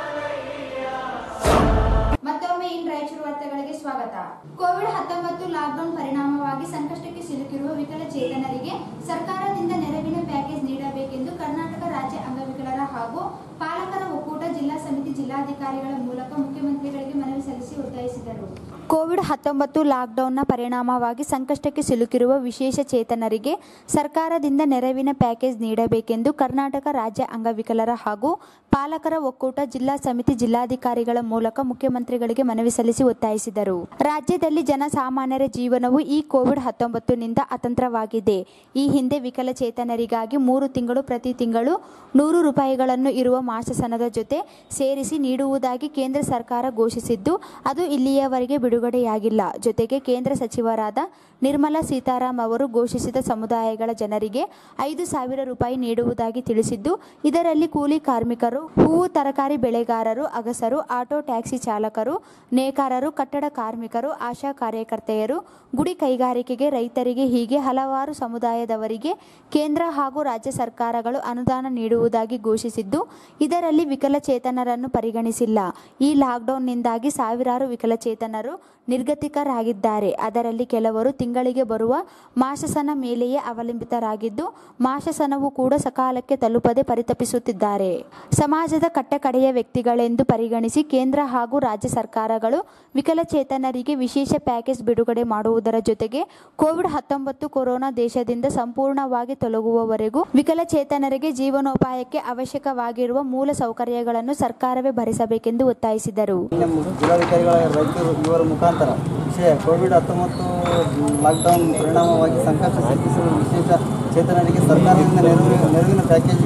ಮತ್ತೊಮ್ಮೆ ಇನ್ ರಾಯಚೂರು ವಾರ್ತೆಗಳಿಗೆ ಸ್ವಾಗತ ಕೋವಿಡ್ ಹತ್ತೊಂಬತ್ತು ಲಾಕ್ಡೌನ್ ಪರಿಣಾಮವಾಗಿ ಸಂಕಷ್ಟಕ್ಕೆ ಸಿಲುಕಿರುವ ವಿಕಲಚೇತನರಿಗೆ ಸರ್ಕಾರದಿಂದ ನೆರವಿನ ಪ್ಯಾಕೇಜ್ ನೀಡಬೇಕೆಂದು ಕರ್ನಾಟಕ ರಾಜ್ಯ ಅಂಗವಿಕಲರ ಹಾಗೂ ಪಾಲಕರ ಒಕ್ಕೂಟ ಜಿಲ್ಲಾ ಸಮಿತಿ ಜಿಲ್ಲಾಧಿಕಾರಿಗಳ ಮೂಲಕ ಮುಖ್ಯಮಂತ್ರಿಗಳಿಗೆ ಮನವಿ ಸಲ್ಲಿಸಿ ಒತ್ತಾಯಿಸಿದರು ಕೋವಿಡ್ ಹತ್ತೊಂಬತ್ತು ಲಾಕ್ಡೌನ್ನ ಪರಿಣಾಮವಾಗಿ ಸಂಕಷ್ಟಕ್ಕೆ ಸಿಲುಕಿರುವ ವಿಶೇಷ ಚೇತನರಿಗೆ ಸರ್ಕಾರದಿಂದ ನೆರವಿನ ಪ್ಯಾಕೇಜ್ ನೀಡಬೇಕೆಂದು ಕರ್ನಾಟಕ ರಾಜ್ಯ ಅಂಗವಿಕಲರ ಹಾಗೂ ಪಾಲಕರ ಒಕ್ಕೂಟ ಜಿಲ್ಲಾ ಸಮಿತಿ ಜಿಲ್ಲಾಧಿಕಾರಿಗಳ ಮೂಲಕ ಮುಖ್ಯಮಂತ್ರಿಗಳಿಗೆ ಮನವಿ ಸಲ್ಲಿಸಿ ಒತ್ತಾಯಿಸಿದರು ರಾಜ್ಯದಲ್ಲಿ ಜನಸಾಮಾನ್ಯರ ಜೀವನವು ಈ ಕೋವಿಡ್ ಹತ್ತೊಂಬತ್ತುನಿಂದ ಅತಂತ್ರವಾಗಿದೆ ಈ ಹಿಂದೆ ವಿಕಲಚೇತನರಿಗಾಗಿ ಮೂರು ತಿಂಗಳು ಪ್ರತಿ ತಿಂಗಳು ನೂರು ರೂಪಾಯಿಗಳನ್ನು ಇರುವ ಮಾಸಾಸನದ ಜೊತೆ ಸೇರಿಸಿ ನೀಡುವುದಾಗಿ ಕೇಂದ್ರ ಸರ್ಕಾರ ಘೋಷಿಸಿದ್ದು ಅದು ಇಲ್ಲಿಯವರೆಗೆ ಬಿಡುಗಡೆಯಾಗಿಲ್ಲ ಜೊತೆಗೆ ಕೇಂದ್ರ ಸಚಿವರಾದ ನಿರ್ಮಲಾ ಸೀತಾರಾಮ್ ಅವರು ಘೋಷಿಸಿದ ಸಮುದಾಯಗಳ ಜನರಿಗೆ ಐದು ಸಾವಿರ ರೂಪಾಯಿ ನೀಡುವುದಾಗಿ ತಿಳಿಸಿದ್ದು ಇದರಲ್ಲಿ ಕೂಲಿ ಕಾರ್ಮಿಕರು ಹೂವು ತರಕಾರಿ ಬೆಳೆಗಾರರು ಅಗಸರು ಆಟೋ ಟ್ಯಾಕ್ಸಿ ಚಾಲಕರು ನೇಕಾರರು ಕಟ್ಟಡ ಕಾರ್ಮಿಕರು ಆಶಾ ಕಾರ್ಯಕರ್ತೆಯರು ಗುಡಿ ಕೈಗಾರಿಕೆಗೆ ರೈತರಿಗೆ ಹೀಗೆ ಹಲವಾರು ಸಮುದಾಯದವರಿಗೆ ಕೇಂದ್ರ ಹಾಗೂ ರಾಜ್ಯ ಸರ್ಕಾರಗಳು ಅನುದಾನ ನೀಡುವುದಾಗಿ ಘೋಷಿಸಿದ್ದು ಇದರಲ್ಲಿ ವಿಕಲಚೇತನರನ್ನು ಪರಿಗಣಿಸಿಲ್ಲ ಈ ಲಾಕ್ಡೌನ್ನಿಂದಾಗಿ ಸಾವಿರಾರು ವಿಕಲಚೇತನರು ನಿರ್ಗತಿಕರಾಗಿದ್ದಾರೆ ಅದರಲ್ಲಿ ಕೆಲವರು ತಿಂಗಳಿಗೆ ಬರುವ ಮಾಶಸನ ಮೇಲೆಯೇ ಅವಲಂಬಿತರಾಗಿದ್ದು ಮಾಶಸನವು ಕೂಡ ಸಕಾಲಕ್ಕೆ ತಲುಪದೆ ಪರಿತಪಿಸುತ್ತಿದ್ದಾರೆ ಸಮಾಜದ ಕಟ್ಟಕಡೆಯ ವ್ಯಕ್ತಿಗಳೆಂದು ಪರಿಗಣಿಸಿ ಕೇಂದ್ರ ಹಾಗೂ ರಾಜ್ಯ ಸರ್ಕಾರಗಳು ವಿಕಲಚೇತನರಿಗೆ ವಿಶೇಷ ಪ್ಯಾಕೇಜ್ ಬಿಡುಗಡೆ ಮಾಡುವುದರ ಜೊತೆಗೆ ಕೋವಿಡ್ ಹತ್ತೊಂಬತ್ತು ಕೊರೋನಾ ದೇಶದಿಂದ ಸಂಪೂರ್ಣವಾಗಿ ತೊಲಗುವವರೆಗೂ ವಿಕಲಚೇತನರಿಗೆ ಜೀವನೋಪಾಯಕ್ಕೆ ಅವಶ್ಯಕವಾಗಿರುವ ಮೂಲ ಸೌಕರ್ಯಗಳನ್ನು ಸರ್ಕಾರವೇ ಭರಿಸಬೇಕೆಂದು ಒತ್ತಾಯಿಸಿದರು ನಮ್ಮ ಜಿಲ್ಲಾಧಿಕಾರಿಗಳ ರೈತರು ಇವರ ಮುಖಾಂತರ ವಿಷಯ ಕೋವಿಡ್ ಹತ್ತೊಂಬತ್ತು ಲಾಕ್ಡೌನ್ ಪರಿಣಾಮವಾಗಿ ಸಂಕಷ್ಟ ಸೃಷ್ಟಿಸಲು ವಿಶೇಷ ಚೇತನರಿಗೆ ಸರ್ಕಾರದಿಂದ ನೆರವು ನೆರವಿನ ಪ್ಯಾಕೇಜ್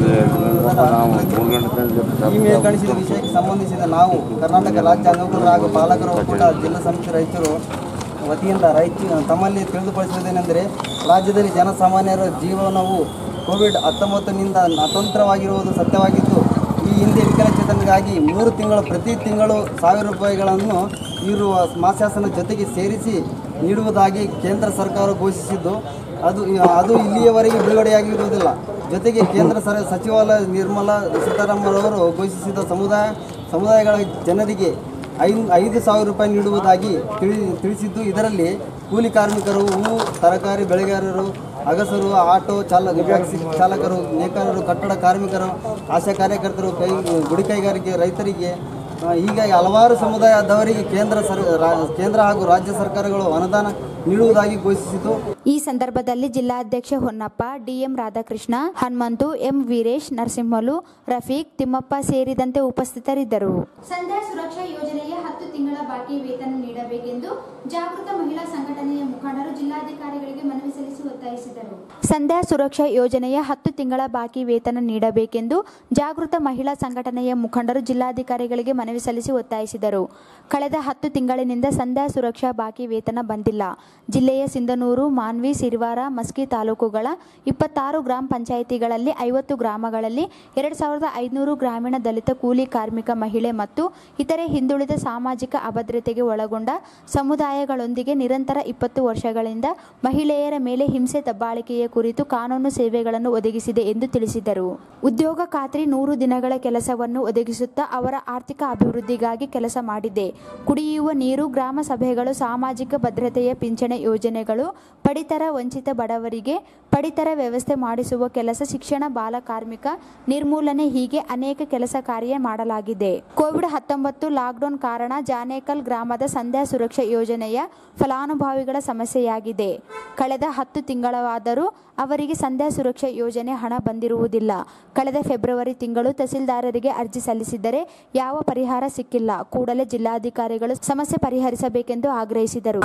ಈ ಮೇಲ್ಕಾಣಿಸಿದ ವಿಷಯಕ್ಕೆ ಸಂಬಂಧಿಸಿದ ನಾವು ಕರ್ನಾಟಕ ರಾಜ್ಯ ಅಂಗವಿಕಲರ ಹಾಗೂ ಪಾಲಕರ ಒಕ್ಕೂಟ ಜಿಲ್ಲಾ ಸಮಿತಿ ರೈತರು ವತಿಯಿಂದ ರೈತ ತಮ್ಮಲ್ಲಿ ತಿಳಿದುಪಡಿಸುವುದೇನೆಂದರೆ ರಾಜ್ಯದಲ್ಲಿ ಜನಸಾಮಾನ್ಯರ ಜೀವನವು ಕೋವಿಡ್ ಹತ್ತೊಂಬತ್ತನಿಂದ ಅತಂತ್ರವಾಗಿರುವುದು ಸತ್ಯವಾಗಿದ್ದು ಈ ಹಿಂದೆ ವಿಕಲಚೇತನರಿಗಾಗಿ ಮೂರು ತಿಂಗಳು ಪ್ರತಿ ತಿಂಗಳು ಸಾವಿರ ರೂಪಾಯಿಗಳನ್ನು ಇರುವ ಮಾಸಾಸನ ಜೊತೆಗೆ ಸೇರಿಸಿ ನೀಡುವುದಾಗಿ ಕೇಂದ್ರ ಸರ್ಕಾರ ಘೋಷಿಸಿದ್ದು ಅದು ಅದು ಇಲ್ಲಿಯವರೆಗೆ ಬಿಡುಗಡೆಯಾಗಿರುವುದಿಲ್ಲ ಜೊತೆಗೆ ಕೇಂದ್ರ ಸರ ಸಚಿವಾಲಯ ನಿರ್ಮಲಾ ಸೀತಾರಾಮನ್ ಘೋಷಿಸಿದ ಸಮುದಾಯ ಸಮುದಾಯಗಳ ಜನರಿಗೆ ಐದು ಐದು ಸಾವಿರ ರೂಪಾಯಿ ನೀಡುವುದಾಗಿ ತಿಳಿ ತಿಳಿಸಿದ್ದು ಇದರಲ್ಲಿ ಕೂಲಿ ಕಾರ್ಮಿಕರು ಹೂವು ತರಕಾರಿ ಬೆಳೆಗಾರರು ಅಗಸರು ಆಟೋ ಚಾಲ ಟ್ಯಾಕ್ಸಿ ಚಾಲಕರು ನೇಕಾರರು ಕಟ್ಟಡ ಕಾರ್ಮಿಕರು ಆಶಾ ಕಾರ್ಯಕರ್ತರು ಕೈ ಗುಡಿ ಕೈಗಾರಿಕೆ ರೈತರಿಗೆ ಆ, ಹೀಗಾಗಿ ಹಲವಾರು ಸಮುದಾಯದವರಿಗೆ ಕೇಂದ್ರ ಸರ್ ರಾ- ಕೇಂದ್ರ ಹಾಗೂ ರಾಜ್ಯ ಸರ್ಕಾರಗಳು ಅನುದಾನ ನೀಡುವುದಾಗಿ ಘೋಷಿಸಿತು ಈ ಸಂದರ್ಭದಲ್ಲಿ ಜಿಲ್ಲಾಧ್ಯಕ್ಷ ಹೊನ್ನಪ್ಪ ಡಿಎಂ ರಾಧಾಕೃಷ್ಣ ಹನುಮಂತು ಎಂ ವೀರೇಶ್ ನರಸಿಂಹಲು ರಫೀಕ್ ತಿಮ್ಮಪ್ಪ ಸೇರಿದಂತೆ ಉಪಸ್ಥಿತರಿದ್ದರು ಸಂಧ್ಯಾ ಸುರಕ್ಷಾ ಯೋಜನೆಯ ಹತ್ತು ತಿಂಗಳ ಬಾಕಿ ವೇತನ ನೀಡಬೇಕೆಂದು ಜಾಗೃತ ಮಹಿಳಾ ಸಂಘಟನೆಯ ಮುಖಂಡರು ಜಿಲ್ಲಾಧಿಕಾರಿಗಳಿಗೆ ಮನವಿ ಸಲ್ಲಿಸಿ ಒತ್ತಾಯಿಸಿದರು ಸಂಧ್ಯಾ ಸುರಕ್ಷಾ ಯೋಜನೆಯ ಹತ್ತು ತಿಂಗಳ ಬಾಕಿ ವೇತನ ನೀಡಬೇಕೆಂದು ಜಾಗೃತ ಮಹಿಳಾ ಸಂಘಟನೆಯ ಮುಖಂಡರು ಜಿಲ್ಲಾಧಿಕಾರಿಗಳಿಗೆ ಮನವಿ ಸಲ್ಲಿಸಿ ಒತ್ತಾಯಿಸಿದರು ಕಳೆದ ಹತ್ತು ತಿಂಗಳಿನಿಂದ ಸಂಧ್ಯಾ ಸುರಕ್ಷಾ ಬಾಕಿ ವೇತನ ಬಂದಿಲ್ಲ ಜಿಲ್ಲೆಯ ಸಿಂಧನೂರು ಮಾನ್ವಿ ಸಿರಿವಾರ ಮಸ್ಕಿ ತಾಲೂಕುಗಳ ಇಪ್ಪತ್ತಾರು ಗ್ರಾಮ ಪಂಚಾಯಿತಿಗಳಲ್ಲಿ ಐವತ್ತು ಗ್ರಾಮಗಳಲ್ಲಿ ಎರಡು ಸಾವಿರದ ಐದುನೂರು ಗ್ರಾಮೀಣ ದಲಿತ ಕೂಲಿ ಕಾರ್ಮಿಕ ಮಹಿಳೆ ಮತ್ತು ಇತರೆ ಹಿಂದುಳಿದ ಸಾಮಾಜಿಕ ಅಭದ್ರತೆಗೆ ಒಳಗೊಂಡ ಸಮುದಾಯಗಳೊಂದಿಗೆ ನಿರಂತರ ಇಪ್ಪತ್ತು ವರ್ಷಗಳಿಂದ ಮಹಿಳೆಯರ ಮೇಲೆ ಹಿಂಸೆ ದಬ್ಬಾಳಿಕೆಯ ಕುರಿತು ಕಾನೂನು ಸೇವೆಗಳನ್ನು ಒದಗಿಸಿದೆ ಎಂದು ತಿಳಿಸಿದರು ಉದ್ಯೋಗ ಖಾತ್ರಿ ನೂರು ದಿನಗಳ ಕೆಲಸವನ್ನು ಒದಗಿಸುತ್ತಾ ಅವರ ಆರ್ಥಿಕ ಅಭಿವೃದ್ಧಿಗಾಗಿ ಕೆಲಸ ಮಾಡಿದೆ ಕುಡಿಯುವ ನೀರು ಗ್ರಾಮ ಸಭೆಗಳು ಸಾಮಾಜಿಕ ಭದ್ರತೆಯ ಪಿಂಚಣಿ ಯೋಜನೆಗಳು ಪಡಿತರ ವಂಚಿತ ಬಡವರಿಗೆ ಪಡಿತರ ವ್ಯವಸ್ಥೆ ಮಾಡಿಸುವ ಕೆಲಸ ಶಿಕ್ಷಣ ಬಾಲ ಕಾರ್ಮಿಕ ನಿರ್ಮೂಲನೆ ಹೀಗೆ ಅನೇಕ ಕೆಲಸ ಕಾರ್ಯ ಮಾಡಲಾಗಿದೆ ಕೋವಿಡ್ ಹತ್ತೊಂಬತ್ತು ಲಾಕ್ಡೌನ್ ಕಾರಣ ಜಾನೇಕಲ್ ಗ್ರಾಮದ ಸಂಧ್ಯಾ ಸುರಕ್ಷಾ ಯೋಜನೆಯ ಫಲಾನುಭವಿಗಳ ಸಮಸ್ಯೆಯಾಗಿದೆ ಕಳೆದ ಹತ್ತು ತಿಂಗಳಾದರೂ ಅವರಿಗೆ ಸಂಧ್ಯಾ ಸುರಕ್ಷಾ ಯೋಜನೆ ಹಣ ಬಂದಿರುವುದಿಲ್ಲ ಕಳೆದ ಫೆಬ್ರವರಿ ತಿಂಗಳು ತಹಸೀಲ್ದಾರರಿಗೆ ಅರ್ಜಿ ಸಲ್ಲಿಸಿದರೆ ಯಾವ ಪರಿಹಾರ ಸಿಕ್ಕಿಲ್ಲ ಕೂಡಲೇ ಜಿಲ್ಲಾಧಿಕಾರಿಗಳು ಸಮಸ್ಯೆ ಪರಿಹರಿಸಬೇಕೆಂದು ಆಗ್ರಹಿಸಿದರು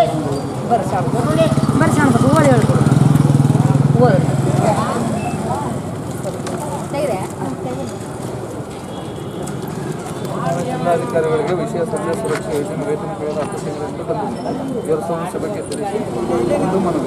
ಜಿಲ್ಲಾಧಿಕಾರಿಗಳಿಗೆ ವಿಷಯ ಸಂಧ್ಯಾ ಸುರಕ್ಷಾ ಯೋಜನೆ ವೇತನ ಕಳೆದ ಹತ್ತು ತಿಂಗಳಿಂದ ಬಂದಿದೆ ಇವರ ಸಮಸ್ಯೆ ಬಗ್ಗೆ ತಿಳಿಸಿ ಒಂದು ಮನವಿ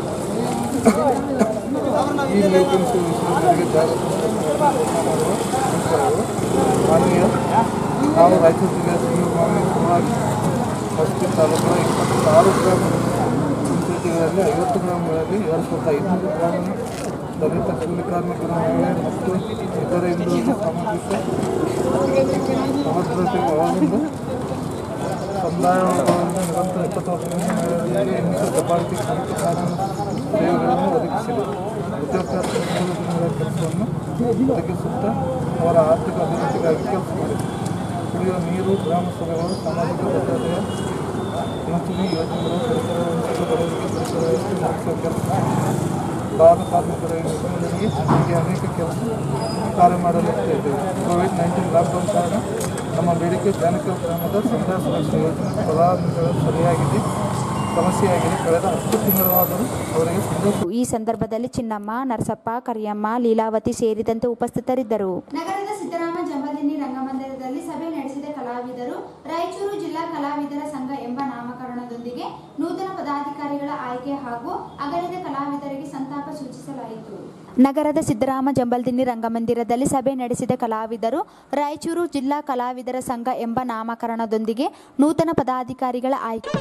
ಈ ವೇತನಿಸುವ ವಿಷಯಗಳಿಗೆ ಜಾಗೃತಿ ಮಾಡುವ ಸಂಸ್ಥೆಗಳು ಮಾನವೀಯ ನಾವು ರಾಯಚೂರು ಜಿಲ್ಲೆಯ ಸಿಂಧೂ ಸುಮಾರು ಹೊಸಕಿ ತಾಲೂಕಿನ ಇಪ್ಪತ್ತಾರು ಗ್ರಾಮ ಪಂಚಾಯತಿಗಳಲ್ಲಿ ಐವತ್ತು ಗ್ರಾಮಗಳಲ್ಲಿ ಎರಡು ಸಾವಿರದ ಐದುನೂರು ಗ್ರಾಮೀಣ ದಲಿತ ಕೂಲಿ ಕಾರ್ಮಿಕರ ಮಹಿಳೆ ಮತ್ತು ಇತರ ಹಿಂದುಳಿದ ಸಾಮಾಜಿಕ ಸಮಗ್ರತೆ ಒಳಗೊಂಡು ಸಮುದಾಯಗಳನ್ನು ನಿರಂತರ ಇಪ್ಪತ್ತು ವರ್ಷಗಳಿಂದ ಮಹಿಳೆಯರಿಗೆ ಹಿಂಸೆ ದಬ್ಬಾಳಿಕೆ ಕುರಿತು ಕಾನೂನು ಸೇವೆಗಳನ್ನು ಒದಗಿಸಿದೆ ಉದ್ಯೋಗಾರ್ಥ ಮೂರು ದಿನಗಳ ಕೆಲಸವನ್ನು ಒದಗಿಸುತ್ತಾ ಅವರ ಆರ್ಥಿಕ ಅಭಿವೃದ್ಧಿಗಾಗಿ ಕೆಲಸ ಮಾಡಿದೆ ಕುಡಿಯುವ ನೀರು ಗ್ರಾಮ ಸಭೆಗಳು ಸಾಮಾಜಿಕ ಭದ್ರತೆಯ ಪಿಂಚಣಿ ಯೋಜನೆಗಳು ಪರಿಸರ ವಂಚಿತ ಬಡವರಿಗೆ ಪರಿಸರ ವ್ಯವಸ್ಥೆ ನಡೆಸುವ ಕೆಲಸ ಬಾಲ ಕಾರ್ಮಿಕರ ನಿರ್ಮೂಲನೆಗೆ ಹೀಗೆ ಅನೇಕ ಕೆಲಸ ಕಾರ್ಯ ಮಾಡಲಿದ್ದೇವೆ ಕೋವಿಡ್ ನೈನ್ಟೀನ್ ಲಾಕ್ಡೌನ್ ಕಾರಣ ನಮ್ಮ ಬೇಡಿಕೆ ಜಾನಕ ಗ್ರಾಮದ ಸಂಧ್ಯಾ ಸುರಕ್ಷಾ ಯೋಜನೆ ಫಲಾನುಭವಿಗಳು ಸರಿಯಾಗಿದೆ ಸಮಸ್ಯೆಯಾಗಿದೆ ಕಳೆದ ಹತ್ತು ತಿಂಗಳಾದರೂ ಅವರಿಗೆ ಸಂದೇಶ ಈ ಸಂದರ್ಭದಲ್ಲಿ ಚಿನ್ನಮ್ಮ ನರಸಪ್ಪ ಕರಿಯಮ್ಮ ಲೀಲಾವತಿ ಸೇರಿದಂತೆ ಉಪಸ್ಥಿತರಿದ್ದರು ನಗರದ ಸಿದ್ದರಾಮ ಜಂಬದಿನ್ನಿ ರಂಗಮಂದಿರದಲ್ಲಿ ಸಭೆ ನಡೆಸಿದ ಕಲಾವಿದರು ರಾಯಚೂರು ಜಿಲ್ಲಾ ಕಲಾವಿದರ ಸಂಘ ಎಂಬ ನಾಮಕರಣದೊಂದಿಗೆ ನೂತನ ಪದಾಧಿಕಾರಿಗಳ ಆಯ್ಕೆ ಹಾಗೂ ಅಗಲಿದ ಕಲಾವಿದರಿಗೆ ಸಂತಾಪ ಸೂಚಿಸಲಾಯಿತು ನಗರದ ಸಿದ್ದರಾಮ ಜಂಬಲ್ದಿನ್ನಿ ರಂಗಮಂದಿರದಲ್ಲಿ ಸಭೆ ನಡೆಸಿದ ಕಲಾವಿದರು ರಾಯಚೂರು ಜಿಲ್ಲಾ ಕಲಾವಿದರ ಸಂಘ ಎಂಬ ನಾಮಕರಣದೊಂದಿಗೆ ನೂತನ ಪದಾಧಿಕಾರಿಗಳ ಆಯ್ಕೆ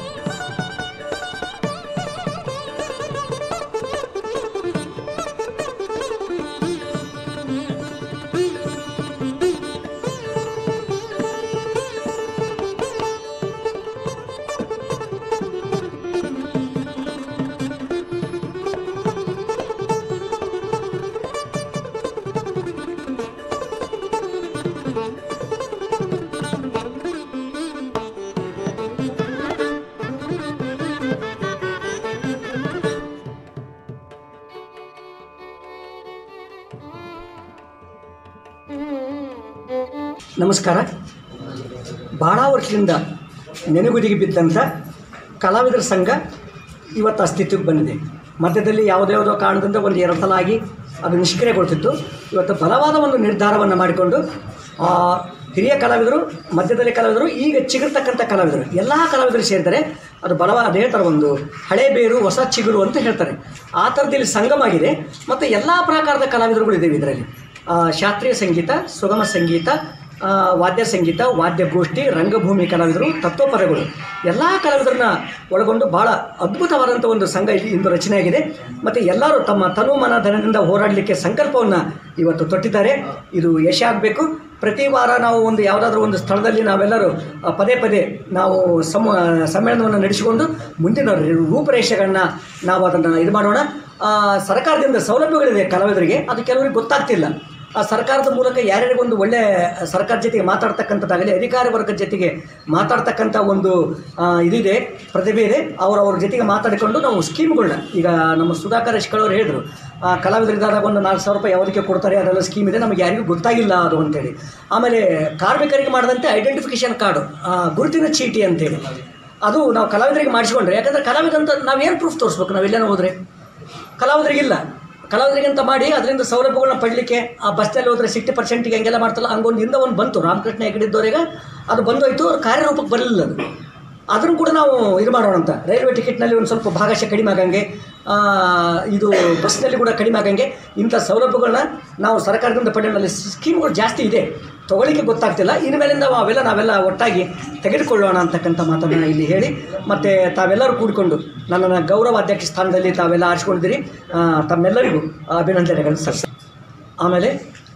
ನಮಸ್ಕಾರ ಭಾಳ ವರ್ಷದಿಂದ ನೆನೆಗುದಿಗೆ ಬಿದ್ದಂಥ ಕಲಾವಿದರ ಸಂಘ ಇವತ್ತು ಅಸ್ತಿತ್ವಕ್ಕೆ ಬಂದಿದೆ ಮಧ್ಯದಲ್ಲಿ ಯಾವುದೋ ಯಾವುದೋ ಕಾರಣದಿಂದ ಒಂದು ಎರಡು ಸಲ ಆಗಿ ಅದು ನಿಷ್ಕ್ರಿಯಗೊಳ್ತಿತ್ತು ಇವತ್ತು ಬಲವಾದ ಒಂದು ನಿರ್ಧಾರವನ್ನು ಮಾಡಿಕೊಂಡು ಆ, ಹಿರಿಯ ಕಲಾವಿದರು ಮಧ್ಯದಲ್ಲಿ ಕಲಾವಿದರು ಈಗ ಚಿಗುರ್ತಕ್ಕಂಥ ಕಲಾವಿದರು ಎಲ್ಲ ಕಲಾವಿದರು ಸೇರಿದರೆ ಅದು ಬಲವಾದ ಅದು ಹೇಳ್ತಾರೆ ಒಂದು ಹಳೆ ಬೇರು ಹೊಸ ಚಿಗುರು ಅಂತ ಹೇಳ್ತಾರೆ ಆ ಥರದ್ದು ಇಲ್ಲಿ ಸಂಗಮಾಗಿದೆ ಮತ್ತು ಎಲ್ಲ ಪ್ರಕಾರದ ಕಲಾವಿದರುಗಳು ಇದ್ದೇವೆ ಇದರಲ್ಲಿ ಆ, ಶಾಸ್ತ್ರೀಯ ಸಂಗೀತ ಸುಗಮ ಸಂಗೀತ ಆ, ವಾದ್ಯ ಸಂಗೀತ ವಾದ್ಯಗೋಷ್ಠಿ ರಂಗಭೂಮಿ ಕಲಾವಿದರು ತತ್ವಪರಗಳು ಎಲ್ಲ ಕಲಾವಿದರನ್ನ ಒಳಗೊಂಡು ಭಾಳ ಅದ್ಭುತವಾದಂಥ ಒಂದು ಸಂಘ ಇಲ್ಲಿ ಇಂದು ರಚನೆಯಾಗಿದೆ ಮತ್ತು ಎಲ್ಲರೂ ತಮ್ಮ ತನು ಮನ ಧನದಿಂದ ಹೋರಾಡಲಿಕ್ಕೆ ಸಂಕಲ್ಪವನ್ನು ಇವತ್ತು ತೊಟ್ಟಿದ್ದಾರೆ ಇದು ಯಶ ಆಗಬೇಕು ಪ್ರತಿ ವಾರ ನಾವು ಒಂದು ಯಾವುದಾದ್ರೂ ಒಂದು ಸ್ಥಳದಲ್ಲಿ ನಾವೆಲ್ಲರೂ ಆ, ಪದೇ ಪದೇ ನಾವು ಸಮ ಸಮ್ಮೇಳನವನ್ನು ನಡೆಸಿಕೊಂಡು ಮುಂದಿನ ರೂಪರೇಷೆಗಳನ್ನ ನಾವು ಅದನ್ನು ಇದು ಮಾಡೋಣ ಆ, ಸರ್ಕಾರದಿಂದ ಸೌಲಭ್ಯಗಳಿದೆ ಕಲಾವಿದರಿಗೆ ಅದು ಕೆಲವರಿಗೆ ಗೊತ್ತಾಗ್ತಿಲ್ಲ ಆ ಸರ್ಕಾರದ ಮೂಲಕ ಯಾರ್ಯಾರಿಗೊಂದು ಒಳ್ಳೆ ಸರ್ಕಾರ ಜೊತೆಗೆ ಮಾತಾಡ್ತಕ್ಕಂಥದ್ದಾಗಲಿ ಅಧಿಕಾರಿ ವರ್ಗದ ಜೊತೆಗೆ ಮಾತಾಡ್ತಕ್ಕಂಥ ಒಂದು ಆ, ಇದಿದೆ ಪ್ರತಿಭೆ ಇದೆ ಅವರವ್ರ ಜೊತೆಗೆ ಮಾತಾಡಿಕೊಂಡು ನಾವು ಸ್ಕೀಮ್ಗಳನ್ನ ಈಗ ನಮ್ಮ ಸುಧಾಕರ್ ಎಶ್ಕಳವ್ರು ಹೇಳಿದ್ರು ಆ, ಕಲಾವಿದರಿಗಾದಾಗ ಒಂದು ನಾಲ್ಕು ಸಾವಿರ ರೂಪಾಯಿ ಯಾವುದಕ್ಕೆ ಕೊಡ್ತಾರೆ ಅದೆಲ್ಲ ಸ್ಕೀಮ್ ಇದೆ ನಮಗೆ ಯಾರಿಗೂ ಗೊತ್ತಾಗಿಲ್ಲ ಅದು ಅಂತೇಳಿ ಆಮೇಲೆ ಕಾರ್ಮಿಕರಿಗೆ ಮಾಡಿದಂತೆ ಐಡೆಂಟಿಫಿಕೇಷನ್ ಕಾರ್ಡು ಗುರುತಿನ ಚೀಟಿ ಅಂತೇಳಿ ಅದು ನಾವು ಕಲಾವಿದರಿಗೆ ಮಾಡಿಸ್ಕೊಂಡ್ರೆ ಯಾಕಂದರೆ ಕಲಾವಿದ ಅಂತ ನಾವೇನು ಪ್ರೂಫ್ ತೋರಿಸ್ಬೇಕು ನಾವೆಲ್ಲೇನೋ ಹೋದರೆ ಕಲಾವಿದರಿಗಿಲ್ಲ ಕಲಾವಿದರಿಗೆ ಅಂತ ಮಾಡಿ ಅದರಿಂದ ಸೌಲಭ್ಯಗಳನ್ನ ಪಡಲಿಕ್ಕೆ ಆ ಬಸ್ನಲ್ಲಿ ಹೋದರೆ ಸಿಕ್ಸ್ಟಿ ಪರ್ಸೆಂಟಿಗೆ ಹಂಗೆಲ್ಲ ಮಾಡ್ತಲ್ಲ ಹಂಗೊಂದು ಹಿಂದೆ ಒಂದು ಬಂತು ರಾಮಕೃಷ್ಣ ಹೆಗಡಿದ್ದವರಿಗೆ ಅದು ಬಂದೋಯ್ತು ಅವ್ರು ಕಾರ್ಯರೂಪಕ್ಕೆ ಬರಲಿಲ್ಲ ಅದು ಅದನ್ನು ಕೂಡ ನಾವು ಇದು ಮಾಡೋಣ ಅಂತ ರೈಲ್ವೆ ಟಿಕೆಟ್ನಲ್ಲಿ ಒಂದು ಸ್ವಲ್ಪ ಭಾಗಶಃ ಕಡಿಮೆ ಆಗಂಗೆ ಆ, ಇದು ಬಸ್ನಲ್ಲಿ ಕೂಡ ಕಡಿಮೆ ಆಗಂಗೆ ಇಂಥ ಸೌಲಭ್ಯಗಳನ್ನ ನಾವು ಸರ್ಕಾರದಿಂದ ಪಡೆಯೋಣ ಸ್ಕೀಮ್ಗಳು ಜಾಸ್ತಿ ಇದೆ ತೊಗೊಳ್ಳಿಕ್ಕೆ ಗೊತ್ತಾಗ್ತಿಲ್ಲ ಇನ್ನು ಮೇಲಿಂದ ಅವೆಲ್ಲ ನಾವೆಲ್ಲ ಒಟ್ಟಾಗಿ ತೆಗೆದುಕೊಳ್ಳೋಣ ಅಂತಕ್ಕಂಥ ಮಾತನ್ನು ಇಲ್ಲಿ ಹೇಳಿ ಮತ್ತು ತಾವೆಲ್ಲರೂ ಕೂಡಿಕೊಂಡು ನನ್ನನ್ನು ಗೌರವ ಅಧ್ಯಕ್ಷ ಸ್ಥಾನದಲ್ಲಿ ತಾವೆಲ್ಲ ಆರಿಸ್ಕೊಂಡಿದ್ದೀರಿ ಆ, ತಮ್ಮೆಲ್ಲರಿಗೂ ಅಭಿನಂದನೆಗಳು ಸಲ್ಲಿಸ ಆಮೇಲೆ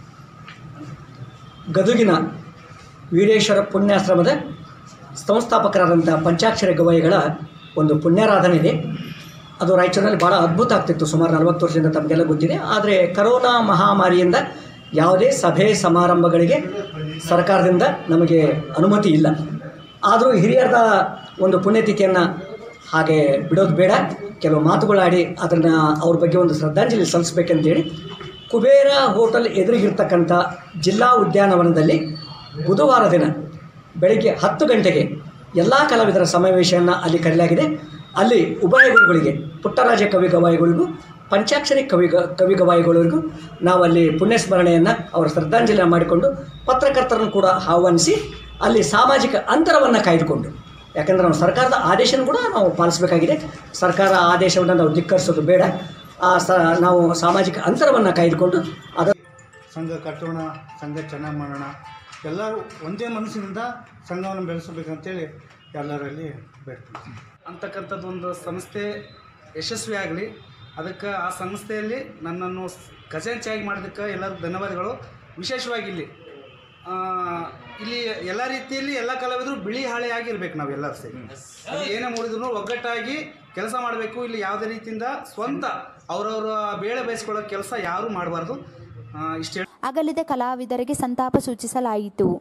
ಗದುಗಿನ ವೀರೇಶ್ವರ ಪುಣ್ಯಾಶ್ರಮದ ಸಂಸ್ಥಾಪಕರಾದಂಥ ಪಂಚಾಕ್ಷರ ಗವಾಯಿಗಳ ಒಂದು ಪುಣ್ಯಾರಾಧನೆ ಇದೆ ಅದು ರಾಯಚೂರಿನಲ್ಲಿ ಭಾಳ ಅದ್ಭುತ ಆಗ್ತಿತ್ತು ಸುಮಾರು ನಲವತ್ತು ವರ್ಷದಿಂದ ತಮಗೆಲ್ಲ ಗೊತ್ತಿದೆ ಆದರೆ ಕರೋನಾ ಮಹಾಮಾರಿಯಿಂದ ಯಾವುದೇ ಸಭೆ ಸಮಾರಂಭಗಳಿಗೆ ಸರ್ಕಾರದಿಂದ ನಮಗೆ ಅನುಮತಿ ಇಲ್ಲ ಆದರೂ ಹಿರಿಯರ ಒಂದು ಪುಣ್ಯತಿಥಿಯನ್ನು ಹಾಗೆ ಬಿಡೋದು ಬೇಡ ಕೆಲವು ಮಾತುಗಳಾಡಿ ಅದನ್ನು ಅವ್ರ ಬಗ್ಗೆ ಒಂದು ಶ್ರದ್ಧಾಂಜಲಿ ಸಲ್ಲಿಸ್ಬೇಕಂತೇಳಿ ಕುಬೇರ ಹೋಟೆಲ್ ಎದುರಿಗಿರ್ತಕ್ಕಂಥ ಜಿಲ್ಲಾ ಉದ್ಯಾನವನದಲ್ಲಿ ಬುಧವಾರ ದಿನ ಬೆಳಗ್ಗೆ ಹತ್ತು ಗಂಟೆಗೆ ಎಲ್ಲ ಕಲಾವಿದರ ಸಮಾವೇಶವನ್ನು ಅಲ್ಲಿ ಕರೆಯಲಾಗಿದೆ ಅಲ್ಲಿ ಉಭಯ ಗುರುಗಳಿಗೆ ಪುಟ್ಟರಾಜ ಕವಿ ಗವಾಯಿಗಳಿಗೂ ಪಂಚಾಕ್ಷರಿ ಕವಿ ಗ ಕವಿ ಗವಾಯಿಗಳಿಗೂ ನಾವು ಅಲ್ಲಿ ಪುಣ್ಯಸ್ಮರಣೆಯನ್ನು ಅವರ ಶ್ರದ್ಧಾಂಜಲಿ ಮಾಡಿಕೊಂಡು ಪತ್ರಕರ್ತರನ್ನು ಕೂಡ ಆಹ್ವಾನಿಸಿ ಅಲ್ಲಿ ಸಾಮಾಜಿಕ ಅಂತರವನ್ನು ಕಾಯ್ದುಕೊಂಡು ಯಾಕಂದರೆ ನಾವು ಸರ್ಕಾರದ ಆದೇಶನ ಕೂಡ ನಾವು ಪಾಲಿಸಬೇಕಾಗಿದೆ ಸರ್ಕಾರ ಆದೇಶವನ್ನು ನಾವು ಧಿಕ್ಕರಿಸೋದು ಬೇಡ ಆ ಸ ನಾವು ಸಾಮಾಜಿಕ ಅಂತರವನ್ನು ಕಾಯ್ದುಕೊಂಡು ಅದರ ಸಂಘ ಕಟ್ಟೋಣ ಸಂಘ ಚೆನ್ನಾಗಿ ಮಾಡೋಣ ಎಲ್ಲರೂ ಒಂದೇ ಮನಸ್ಸಿನಿಂದ ಸಂಘವನ್ನು ಬೆಳೆಸಬೇಕಂತೇಳಿ ಎಲ್ಲರಲ್ಲಿ ಬೇಡ್ತೀನಿ ಅಂತಕ್ಕಂಥದ್ದು ಒಂದು ಸಂಸ್ಥೆ ಯಶಸ್ವಿ ಆಗಲಿ ಅದಕ್ಕೆ ಆ ಸಂಸ್ಥೆಯಲ್ಲಿ ನನ್ನನ್ನು ಖಜಾಂಚಿಯಾಗಿ ಮಾಡೋದಕ್ಕೆ ಎಲ್ಲರಿಗೂ ಧನ್ಯವಾದಗಳು ವಿಶೇಷವಾಗಿ ಇಲ್ಲಿ ಆ, ಇಲ್ಲಿ ಎಲ್ಲ ರೀತಿಯಲ್ಲಿ ಎಲ್ಲ ಕಲಾವಿದರು ಬಿಳಿ ಹಾಳೆಯಾಗಿರ್ಬೇಕು ನಾವೆಲ್ಲರೂ ಸೇರಿ ಅದು ಏನೇ ಮೂಡಿದ್ರು ಒಗ್ಗಟ್ಟಾಗಿ ಕೆಲಸ ಮಾಡಬೇಕು ಇಲ್ಲಿ ಯಾವುದೇ ರೀತಿಯಿಂದ ಸ್ವಂತ ಅವರವರ ಬೇಳೆ ಬೇಯಿಸ್ಕೊಳ್ಳೋ ಕೆಲಸ ಯಾರೂ ಮಾಡಬಾರ್ದು ಇಷ್ಟೇ ಅಗಲಿದ ಕಲಾವಿದರಿಗೆ ಸಂತಾಪ ಸೂಚಿಸಲಾಯಿತು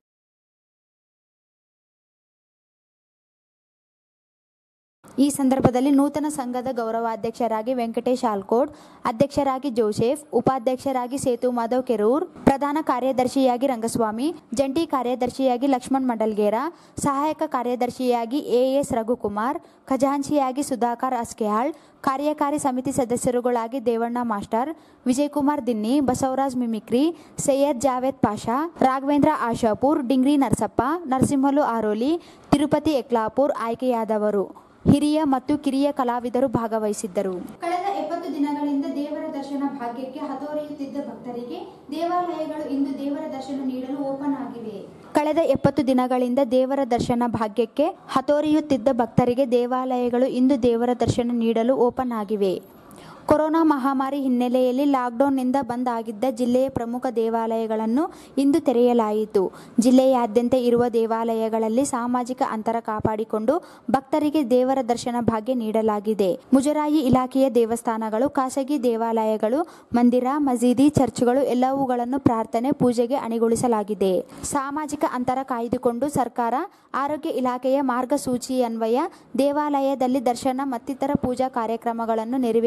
ಈ ಸಂದರ್ಭದಲ್ಲಿ ನೂತನ ಸಂಘದ ಗೌರವಾಧ್ಯಕ್ಷರಾಗಿ ವೆಂಕಟೇಶ್ ಆಲ್ಕೋಡ್ ಅಧ್ಯಕ್ಷರಾಗಿ ಜೋಸೆಫ್ ಉಪಾಧ್ಯಕ್ಷರಾಗಿ ಸೇತು ಮಾಧವ್ ಕೆರೂರ್ ಪ್ರಧಾನ ಕಾರ್ಯದರ್ಶಿಯಾಗಿ ರಂಗಸ್ವಾಮಿ ಜಂಟಿ ಕಾರ್ಯದರ್ಶಿಯಾಗಿ ಲಕ್ಷ್ಮಣ್ ಮಂಡಲ್ಗೇರ ಸಹಾಯಕ ಕಾರ್ಯದರ್ಶಿಯಾಗಿ ಎಎಸ್ ರಘುಕುಮಾರ್ ಖಜಾಂಚಿಯಾಗಿ ಸುಧಾಕರ್ ಅಸ್ಕೆಹಾಳ್ ಕಾರ್ಯಕಾರಿ ಸಮಿತಿ ಸದಸ್ಯರುಗಳಾಗಿ ದೇವಣ್ಣ ಮಾಸ್ಟರ್ ವಿಜಯಕುಮಾರ್ ದಿನ್ನಿ ಬಸವರಾಜ್ ಮಿಮಿಕ್ರಿ ಸೈಯದ್ ಜಾವೇದ್ ಪಾಷಾ ರಾಘವೇಂದ್ರ ಆಶಾಪುರ್ ಡಿಂಗ್ರಿ ನರಸಪ್ಪ ನರಸಿಂಹಲು ಆರೋಲಿ ತಿರುಪತಿ ಎಕ್ಲಾಪುರ್ ಆಯ್ಕೆಯಾದವರು ಹಿರಿಯ ಮತ್ತು ಕಿರಿಯ ಕಲಾವಿದರು ಭಾಗವಹಿಸಿದ್ದರು ಕಳೆದ ಎಪ್ಪತ್ತು ದಿನಗಳಿಂದ ದೇವರ ದರ್ಶನ ಭಾಗ್ಯಕ್ಕೆ ಹತೋರಿಯುತ್ತಿದ್ದ ಭಕ್ತರಿಗೆ ದೇವಾಲಯಗಳು ಇಂದು ದೇವರ ದರ್ಶನ ನೀಡಲು ಓಪನ್ ಆಗಿವೆ ಕಳೆದ ಎಪ್ಪತ್ತು ದಿನಗಳಿಂದ ದೇವರ ದರ್ಶನ ಭಾಗ್ಯಕ್ಕೆ ಹತೋರಿಯುತ್ತಿದ್ದ ಭಕ್ತರಿಗೆ ದೇವಾಲಯಗಳು ಇಂದು ದೇವರ ದರ್ಶನ ನೀಡಲು ಓಪನ್ ಆಗಿವೆ ಕೊರೋನಾ ಮಹಾಮಾರಿ ಹಿನ್ನೆಲೆಯಲ್ಲಿ ಲಾಕ್ಡೌನ್ನಿಂದ ಬಂದ್ ಆಗಿದ್ದ ಜಿಲ್ಲೆಯ ಪ್ರಮುಖ ದೇವಾಲಯಗಳನ್ನು ಇಂದು ತೆರೆಯಲಾಯಿತು ಜಿಲ್ಲೆಯಾದ್ಯಂತ ಇರುವ ದೇವಾಲಯಗಳಲ್ಲಿ ಸಾಮಾಜಿಕ ಅಂತರ ಕಾಪಾಡಿಕೊಂಡು ಭಕ್ತರಿಗೆ ದೇವರ ದರ್ಶನ ಭಾಗ್ಯ ನೀಡಲಾಗಿದೆ ಮುಜರಾಯಿ ಇಲಾಖೆಯ ದೇವಸ್ಥಾನಗಳು ಖಾಸಗಿ ದೇವಾಲಯಗಳು ಮಂದಿರ ಮಸೀದಿ ಚರ್ಚ್ಗಳು ಎಲ್ಲವುಗಳನ್ನು ಪ್ರಾರ್ಥನೆ ಪೂಜೆಗೆ ಅಣಿಗೊಳಿಸಲಾಗಿದೆ ಸಾಮಾಜಿಕ ಅಂತರ ಕಾಯ್ದುಕೊಂಡು ಸರ್ಕಾರ ಆರೋಗ್ಯ ಇಲಾಖೆಯ ಮಾರ್ಗಸೂಚಿಯನ್ವಯ ದೇವಾಲಯದಲ್ಲಿ ದರ್ಶನ ಮತ್ತಿತರ ಪೂಜಾ ಕಾರ್ಯಕ್ರಮಗಳನ್ನು ನೆರವೇರಿಸಬೇಕೆಂಬ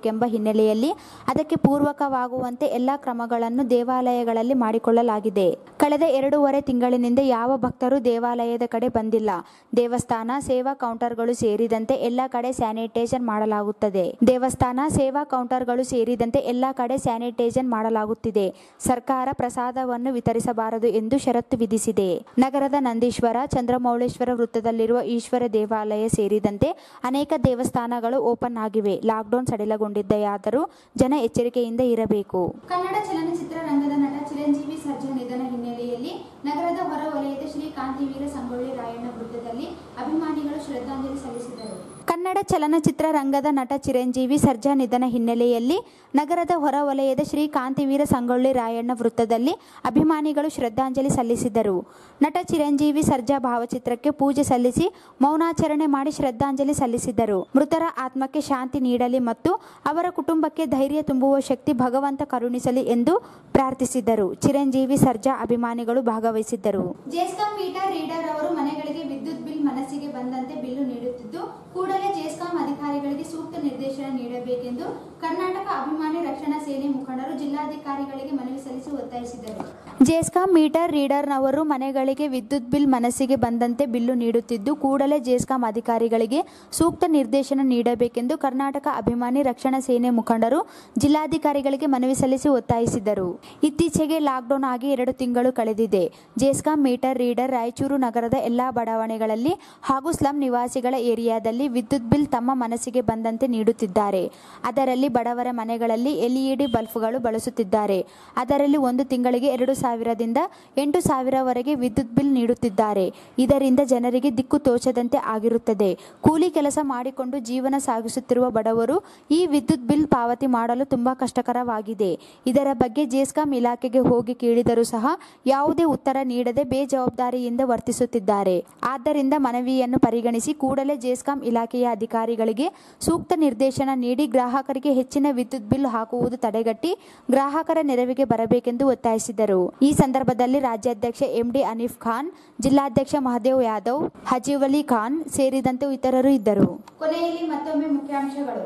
ಮಾಡಬೇಕೆಂಬ ಹಿನ್ನೆಲೆಯಲ್ಲಿ ಅದಕ್ಕೆ ಪೂರ್ವಕವಾಗುವಂತೆ ಎಲ್ಲ ಕ್ರಮಗಳನ್ನು ದೇವಾಲಯಗಳಲ್ಲಿ ಮಾಡಿಕೊಳ್ಳಲಾಗಿದೆ ಕಳೆದ ಎರಡೂವರೆ ತಿಂಗಳಿನಿಂದ ಯಾವ ಭಕ್ತರು ದೇವಾಲಯದ ಕಡೆ ಬಂದಿಲ್ಲ ದೇವಸ್ಥಾನ ಸೇವಾ ಕೌಂಟರ್ಗಳು ಸೇರಿದಂತೆ ಎಲ್ಲ ಕಡೆ ಸ್ಯಾನಿಟೈಸರ್ ಮಾಡಲಾಗುತ್ತದೆ ದೇವಸ್ಥಾನ ಸೇವಾ ಕೌಂಟರ್ಗಳು ಸೇರಿದಂತೆ ಎಲ್ಲ ಕಡೆ ಸ್ಯಾನಿಟೈಸರ್ ಮಾಡಲಾಗುತ್ತಿದೆ ಸರ್ಕಾರ ಪ್ರಸಾದವನ್ನು ವಿತರಿಸಬಾರದು ಎಂದು ಷರತ್ತು ವಿಧಿಸಿದೆ ನಗರದ ನಂದೀಶ್ವರ ಚಂದ್ರಮೌಳೇಶ್ವರ ವೃತ್ತದಲ್ಲಿರುವ ಈಶ್ವರ ದೇವಾಲಯ ಸೇರಿದಂತೆ ಅನೇಕ ದೇವಸ್ಥಾನಗಳು ಓಪನ್ ಆಗಿವೆ ಲಾಕ್ಡೌನ್ ಸಡಿಲಗೊಂಡಿದೆಯಾದರೂ ಜನ ಎಚ್ಚರಿಕೆಯಿಂದ ಇರಬೇಕು ಕನ್ನಡ ಚಲನಚಿತ್ರ ರಂಗದ ನಟ ಚಿರಂಜೀವಿ ಸರ್ಜಾ ನಿಧನ ಹಿನ್ನೆಲೆಯಲ್ಲಿ ನಗರದ ಹೊರ ವಲಯದ ಶ್ರೀ ಕಾಂತಿವೀರ ಸಂಗೊಳ್ಳಿ ರಾಯಣ್ಣ ವೃತ್ತದಲ್ಲಿ ಅಭಿಮಾನಿಗಳು ಶ್ರದ್ಧಾಂಜಲಿ ಸಲ್ಲಿಸಿದರು ಕನ್ನಡ ಚಲನಚಿತ್ರ ರಂಗದ ನಟ ಚಿರಂಜೀವಿ ಸರ್ಜಾ ನಿಧನ ಹಿನ್ನೆಲೆಯಲ್ಲಿ ನಗರದ ಹೊರ ವಲಯದ ಶ್ರೀ ಕಾಂತಿವೀರ ಸಂಗೊಳ್ಳಿ ರಾಯಣ್ಣ ವೃತ್ತದಲ್ಲಿ ಅಭಿಮಾನಿಗಳು ಶ್ರದ್ಧಾಂಜಲಿ ಸಲ್ಲಿಸಿದರು ನಟ ಚಿರಂಜೀವಿ ಸರ್ಜಾ ಭಾವಚಿತ್ರಕ್ಕೆ ಪೂಜೆ ಸಲ್ಲಿಸಿ ಮೌನಾಚರಣೆ ಮಾಡಿ ಶ್ರದ್ಧಾಂಜಲಿ ಸಲ್ಲಿಸಿದರು ಮೃತರ ಆತ್ಮಕ್ಕೆ ಶಾಂತಿ ನೀಡಲಿ ಮತ್ತು ಅವರ ಕುಟುಂಬಕ್ಕೆ ಧೈರ್ಯ ತುಂಬುವ ಶಕ್ತಿ ಭಗವಂತ ಕರುಣಿಸಲಿ ಎಂದು ಪ್ರಾರ್ಥಿಸಿದರು ಚಿರಂಜೀವಿ ಸರ್ಜಾ ಅಭಿಮಾನಿಗಳು ಭಾಗವಹಿಸಿದ್ದರು ಜೇಸ್ಕಾಂ ಮೀಟರ್ ರೀಡರ್ ಅವರು ಮನೆಗಳಿಗೆ ವಿದ್ಯುತ್ ಬಿಲ್ ಮನಸ್ಸಿಗೆ ಬಂದಂತೆ ಬಿಲ್ಲು ನೀಡುತ್ತಿದ್ದು ಕೂಡಲೇ ಜೇಸ್ಕಾಂ ಅಧಿಕಾರಿಗಳಿಗೆ ಸೂಕ್ತ ನಿರ್ದೇಶನ ನೀಡಬೇಕೆಂದು ಕರ್ನಾಟಕ ಅಭಿಮಾನಿ ರಕ್ಷಣಾ ಸೇನೆ ಮುಖಂಡರು ಜಿಲ್ಲಾಧಿಕಾರಿಗಳಿಗೆ ಮನವಿ ಸಲ್ಲಿಸಿ ಒತ್ತಾಯಿಸಿದರು ಜೇಸ್ಕಾಂ ಮೀಟರ್ ರೀಡರ್ನವರು ಮನೆಗಳಿಗೆ ವಿದ್ಯುತ್ ಬಿಲ್ ಮನಸ್ಸಿಗೆ ಬಂದಂತೆ ಬಿಲ್ಲು ನೀಡುತ್ತಿದ್ದು ಕೂಡಲೇ ಜೇಸ್ಕಾಂ ಅಧಿಕಾರಿಗಳಿಗೆ ಸೂಕ್ತ ನಿರ್ದೇಶನ ನೀಡಬೇಕೆಂದು ಕರ್ನಾಟಕ ಅಭಿಮಾನಿ ರಕ್ಷಣಾ ಸೇನೆ ಮುಖಂಡರು ಜಿಲ್ಲಾಧಿಕಾರಿಗಳಿಗೆ ಮನವಿ ಸಲ್ಲಿಸಿ ಒತ್ತಾಯಿಸಿದರು ಇತ್ತೀಚೆಗೆ ಲಾಕ್ಡೌನ್ ಆಗಿ ಎರಡು ತಿಂಗಳು ಕಳೆದಿದೆ ಜೇಸ್ಕಾಂ ಮೀಟರ್ ರೀಡರ್ ರಾಯಚೂರು ನಗರದ ಎಲ್ಲಾ ಬಡಾವಣೆಗಳಲ್ಲಿ ಹಾಗೂ ಸ್ಲಂ ನಿವಾಸಿಗಳ ಏರಿಯಾದಲ್ಲಿ ವಿದ್ಯುತ್ ಬಿಲ್ ತಮ್ಮ ಮನಸ್ಸಿಗೆ ಬಂದಂತೆ ನೀಡುತ್ತಿದ್ದಾರೆ ಅದರಲ್ಲಿ ಬಡವರ ಮನೆಗಳಲ್ಲಿ ಎಲ್ಇಡಿ ಬಲ್ಬ್ಗಳು ಬಳಸುತ್ತಿದ್ದಾರೆ ಅದರಲ್ಲಿ ಒಂದು ತಿಂಗಳಿಗೆ ಎರಡು ಸಾವಿರದಿಂದ ಎಂಟು ಸಾವಿರವರೆಗೆ ವಿದ್ಯುತ್ ಬಿಲ್ ನೀಡುತ್ತಿದ್ದಾರೆ ಇದರಿಂದ ಜನರಿಗೆ ದಿಕ್ಕು ತೋಚದಂತೆ ಆಗಿರುತ್ತದೆ ಕೂಲಿ ಕೆಲಸ ಮಾಡಿಕೊಂಡು ಜೀವನ ಸಾಗಿಸುತ್ತಿರುವ ಬಡವರು ಈ ವಿದ್ಯುತ್ ಬಿಲ್ ಪಾವತಿ ಮಾಡಲು ತುಂಬಾ ಕಷ್ಟಕರವಾಗಿದೆ ಇದರ ಬಗ್ಗೆ ಜೇಸ್ಕಾಂ ಇಲಾಖೆಗೆ ಹೋಗಿ ಕೇಳಿದರೂ ಸಹ ಯಾವುದೇ ಉತ್ತರ ನೀಡದೆ ಬೇಜವಾಬ್ದಾರಿಯಿಂದ ವರ್ತಿಸುತ್ತಿದ್ದಾರೆ ಆದ್ದರಿಂದ ಮನವಿಯನ್ನು ಪರಿಗಣಿಸಿ ಕೂಡಲೇ ಜೇಸ್ಕಾಂ ಇಲಾಖೆಯ ಅಧಿಕಾರಿಗಳಿಗೆ ಸೂಕ್ತ ನಿರ್ದೇಶನ ನೀಡಿ ಗ್ರಾಹಕರಿಗೆ ಹೆಚ್ಚಿನ ವಿದ್ಯುತ್ ಬಿಲ್ ಹಾಕುವುದು ತಡೆಗಟ್ಟಿ ಗ್ರಾಹಕರ ನೆರವಿಗೆ ಬರಬೇಕೆಂದು ಒತ್ತಾಯಿಸಿದರು ಈ ಸಂದರ್ಭದಲ್ಲಿ ರಾಜ್ಯಾಧ್ಯಕ್ಷ ಎಂಡಿ ಅನೀಫ್ ಖಾನ್ ಜಿಲ್ಲಾಧ್ಯಕ್ಷ ಮಹದೇವ್ ಯಾದವ್ ಹಜೀವ್ ಅಲಿ ಖಾನ್ ಸೇರಿದಂತೆ ಇತರರು ಇದ್ದರು ಕೊನೆಯಲ್ಲಿ ಮತ್ತೊಮ್ಮೆ ಮುಖ್ಯಾಂಶಗಳು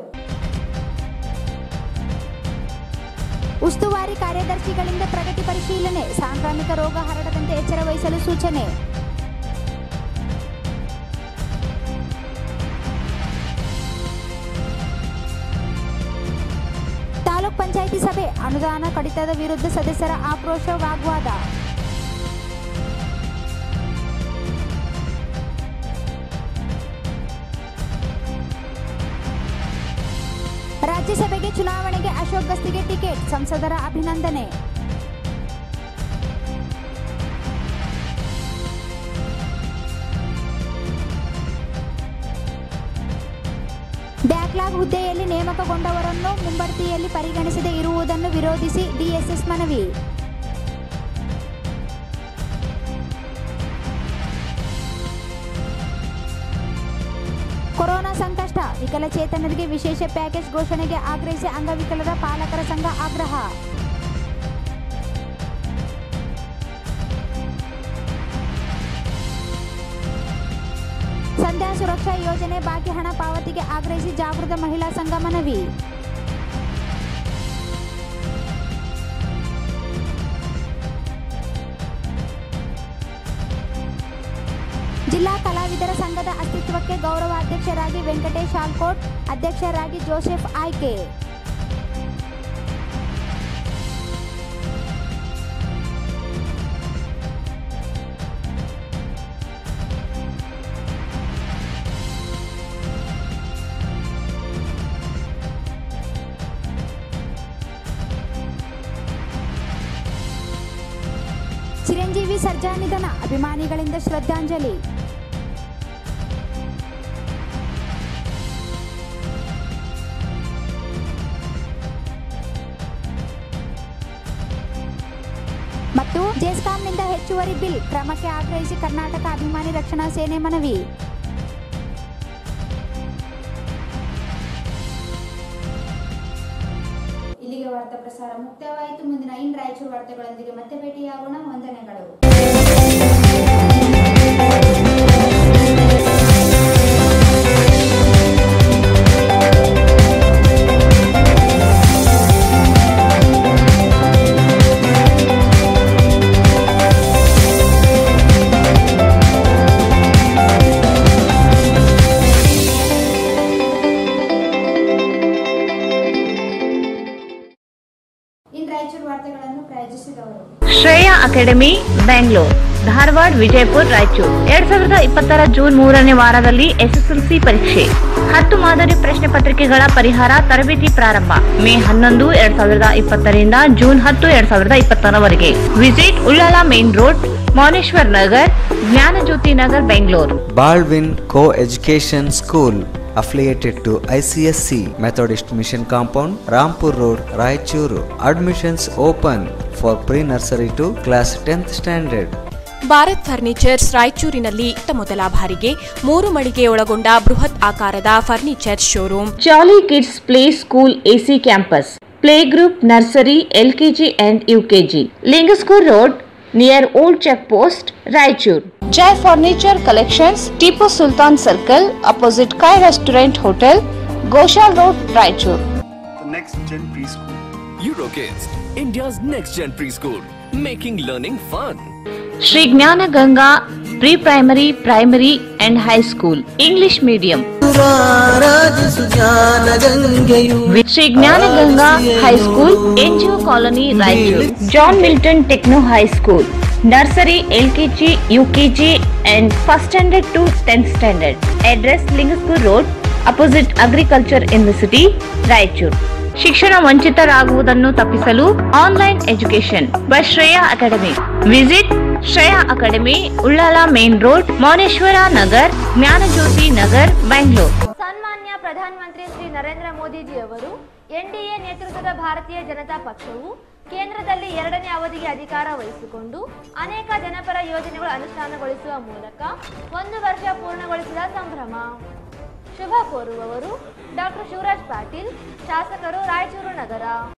ಉಸ್ತುವಾರಿ ಕಾರ್ಯದರ್ಶಿಗಳಿಂದ ಪ್ರಗತಿ ಪರಿಶೀಲನೆ ಸಾಂಕ್ರಾಮಿಕ ರೋಗ ಹರಡದಂತೆ ಎಚ್ಚರ ವಹಿಸಲು ಸೂಚನೆ ತಾಲೂಕ್ ಪಂಚಾಯಿತಿ ಸಭೆ ಅನುದಾನ ಕಡಿತದ ವಿರುದ್ಧ ಸದಸ್ಯರ ಆಕ್ರೋಶ ವಾಗ್ವಾದ ರಾಜ್ಯಸಭೆಗೆ ಚುನಾವಣೆಗೆ ಅಶೋಕ್ ಗಸ್ತಿಗೆ ಟಿಕೆಟ್ ಸಂಸದರ ಅಭಿನಂದನೆ ಬ್ಯಾಕ್ಲಾಗ್ ಹುದ್ದೆಯಲ್ಲಿ ನೇಮಕಗೊಂಡವರನ್ನು ಮುಂಬಡ್ತಿಯಲ್ಲಿ ಪರಿಗಣಿಸದೇ ಇರುವುದನ್ನು ವಿರೋಧಿಸಿ ಡಿಎಸ್ಎಸ್ ಮನವಿ ಕೊರೋನಾ ಸಂಕಷ್ಟ ವಿಕಲಚೇತನರಿಗೆ ವಿಶೇಷ ಪ್ಯಾಕೇಜ್ ಘೋಷಣೆಗೆ ಆಗ್ರಹಿಸಿ ಅಂಗವಿಕಲರ ಪಾಲಕರ ಸಂಘ ಆಗ್ರಹ ಸಂಧ್ಯಾ ಸುರಕ್ಷಾ ಯೋಜನೆ ಬಾಕಿ ಹಣ ಪಾವತಿಗೆ ಆಗ್ರಹಿಸಿ ಜಾಗೃತ ಮಹಿಳಾ ಸಂಘ ಮನವಿ ಜಿಲ್ಲಾ ಕಲಾವಿದರ ಸಂಘದ ಅಸ್ತಿತ್ವಕ್ಕೆ ಗೌರವ ಅಧ್ಯಕ್ಷರಾಗಿ ವೆಂಕಟೇಶ್ ಆಲ್ಕೋಟ್ ಅಧ್ಯಕ್ಷರಾಗಿ ಜೋಸೆಫ್ ಆಯ್ಕೆ ಚಿರಂಜೀವಿ ಸರ್ಜಾ ನಿಧನ ಅಭಿಮಾನಿಗಳಿಂದ ಶ್ರದ್ಧಾಂಜಲಿ ಮತ್ತು ಜೆಸ್ಕಾಂನಿಂದ ಹೆಚ್ಚುವರಿ ಬಿಲ್ ಕ್ರಮಕ್ಕೆ ಆಗ್ರಹಿಸಿ ಕರ್ನಾಟಕ ಅಭಿಮಾನಿ ರಕ್ಷಣಾ ಸೇನೆ ಮನವಿ ಇಲ್ಲಿಗೆ ವಾರ್ತಾ ಪ್ರಸಾರ ಮುಕ್ತಾಯವಾಯಿತು ಮುಂದಿನ ಇನ್ ರಾಯಚೂರು ವಾರ್ತೆಗಳೊಂದಿಗೆ ಮತ್ತೆ ಭೇಟಿಯಾಗೋಣ ವಂದನೆಗಳು ರಾಯಚೂರು ವಾರ್ತೆಗಳನ್ನು ಪ್ರಾಯೋಜಿಸಿದವರು ಶ್ರೇಯಾ ಅಕಾಡೆಮಿ ಬೆಂಗಳೂರು ಧಾರವಾಡ ವಿಜಯಪುರ ರಾಯಚೂರು ಎರಡ್ ಸಾವಿರದ ಇಪ್ಪತ್ತರ ಜೂನ್ ಮೂರನೇ ವಾರದಲ್ಲಿ ಎಸ್ಎಸ್ಎಲ್ಸಿ ಪರೀಕ್ಷೆ ಹತ್ತು ಮಾದರಿ ಪ್ರಶ್ನೆ ಪತ್ರಿಕೆಗಳ ಪರಿಹಾರ ತರಬೇತಿ ಪ್ರಾರಂಭ ಮೇ ಹನ್ನೊಂದು ಎರಡ್ ಸಾವಿರದ ಇಪ್ಪತ್ತರಿಂದ ಜೂನ್ ಹತ್ತು ಎರಡ್ ಸಾವಿರದ ಇಪ್ಪತ್ತರವರೆಗೆ visit Ullal main road Mouneshwar Nagar Jnanajyoti Nagar Bengaluru Baldwin Co-Education School affiliated to ICSC Methodist Mission Compound, Rampur Road, Raichuru. Admissions open for pre-nursery to class 10th standard. Bharat furnitures ರಾಯಚೂರಿನಲ್ಲಿ ಇತ್ತ ಮೊದಲ ಬಾರಿಗೆ ಮೂರು ಮಳಿಗೆ ಒಳಗೊಂಡ ಬೃಹತ್ ಆಕಾರದ furniture showroom jolly kids play school AC campus play group nursery LKG and UKG Lingasugur road near old check post Raichur Jai furniture collections Tipu Sultan circle opposite Kai restaurant hotel Goshal road Raichur The next gen preschool. Eurokids, India's next gen preschool, making learning fun. Shri Jnana Ganga pre primary primary and high school English medium ರಾರಾಜಿಸು ಜ್ಞಾನ ಗಂಗೆಯು Shri Jnana Ganga high school NGO colony Raichur John Milton techno high school nursery LKG UKG and first standard to tenth standard address ಲಿಂಗಸ್ಕೂರ್ road opposite agriculture university Raichur ಶಿಕ್ಷಣ ವಂಚಿತರಾಗುವುದನ್ನು ತಪ್ಪಿಸಲು online education by Shreya academy visit Shreya academy Ullal main road Mouneshwara Nagar Jnanajyoti Nagar Bengaluru ಸನ್ಮಾನ್ಯ ಪ್ರಧಾನಮಂತ್ರಿ ಶ್ರೀ ನರೇಂದ್ರ ಮೋದಿಜಿ ಅವರು NDA ನೇತೃತ್ವದ ಭಾರತೀಯ ಜನತಾ ಪಕ್ಷವು ಕೇಂದ್ರದಲ್ಲಿ ಎರಡನೇ ಅವಧಿಗೆ ಅಧಿಕಾರ ವಹಿಸಿಕೊಂಡು ಅನೇಕ ಜನಪರ ಯೋಜನೆಗಳು ಅನುಷ್ಠಾನಗೊಳಿಸುವ ಮೂಲಕ ಒಂದು ವರ್ಷ ಪೂರ್ಣಗೊಳಿಸಿದ ಸಂಭ್ರಮ ಶುಭ ಕೋರುವವರು ಡಾಕ್ಟರ್ ಶಿವರಾಜ್ ಪಾಟೀಲ್ ಶಾಸಕರು ರಾಯಚೂರು ನಗರ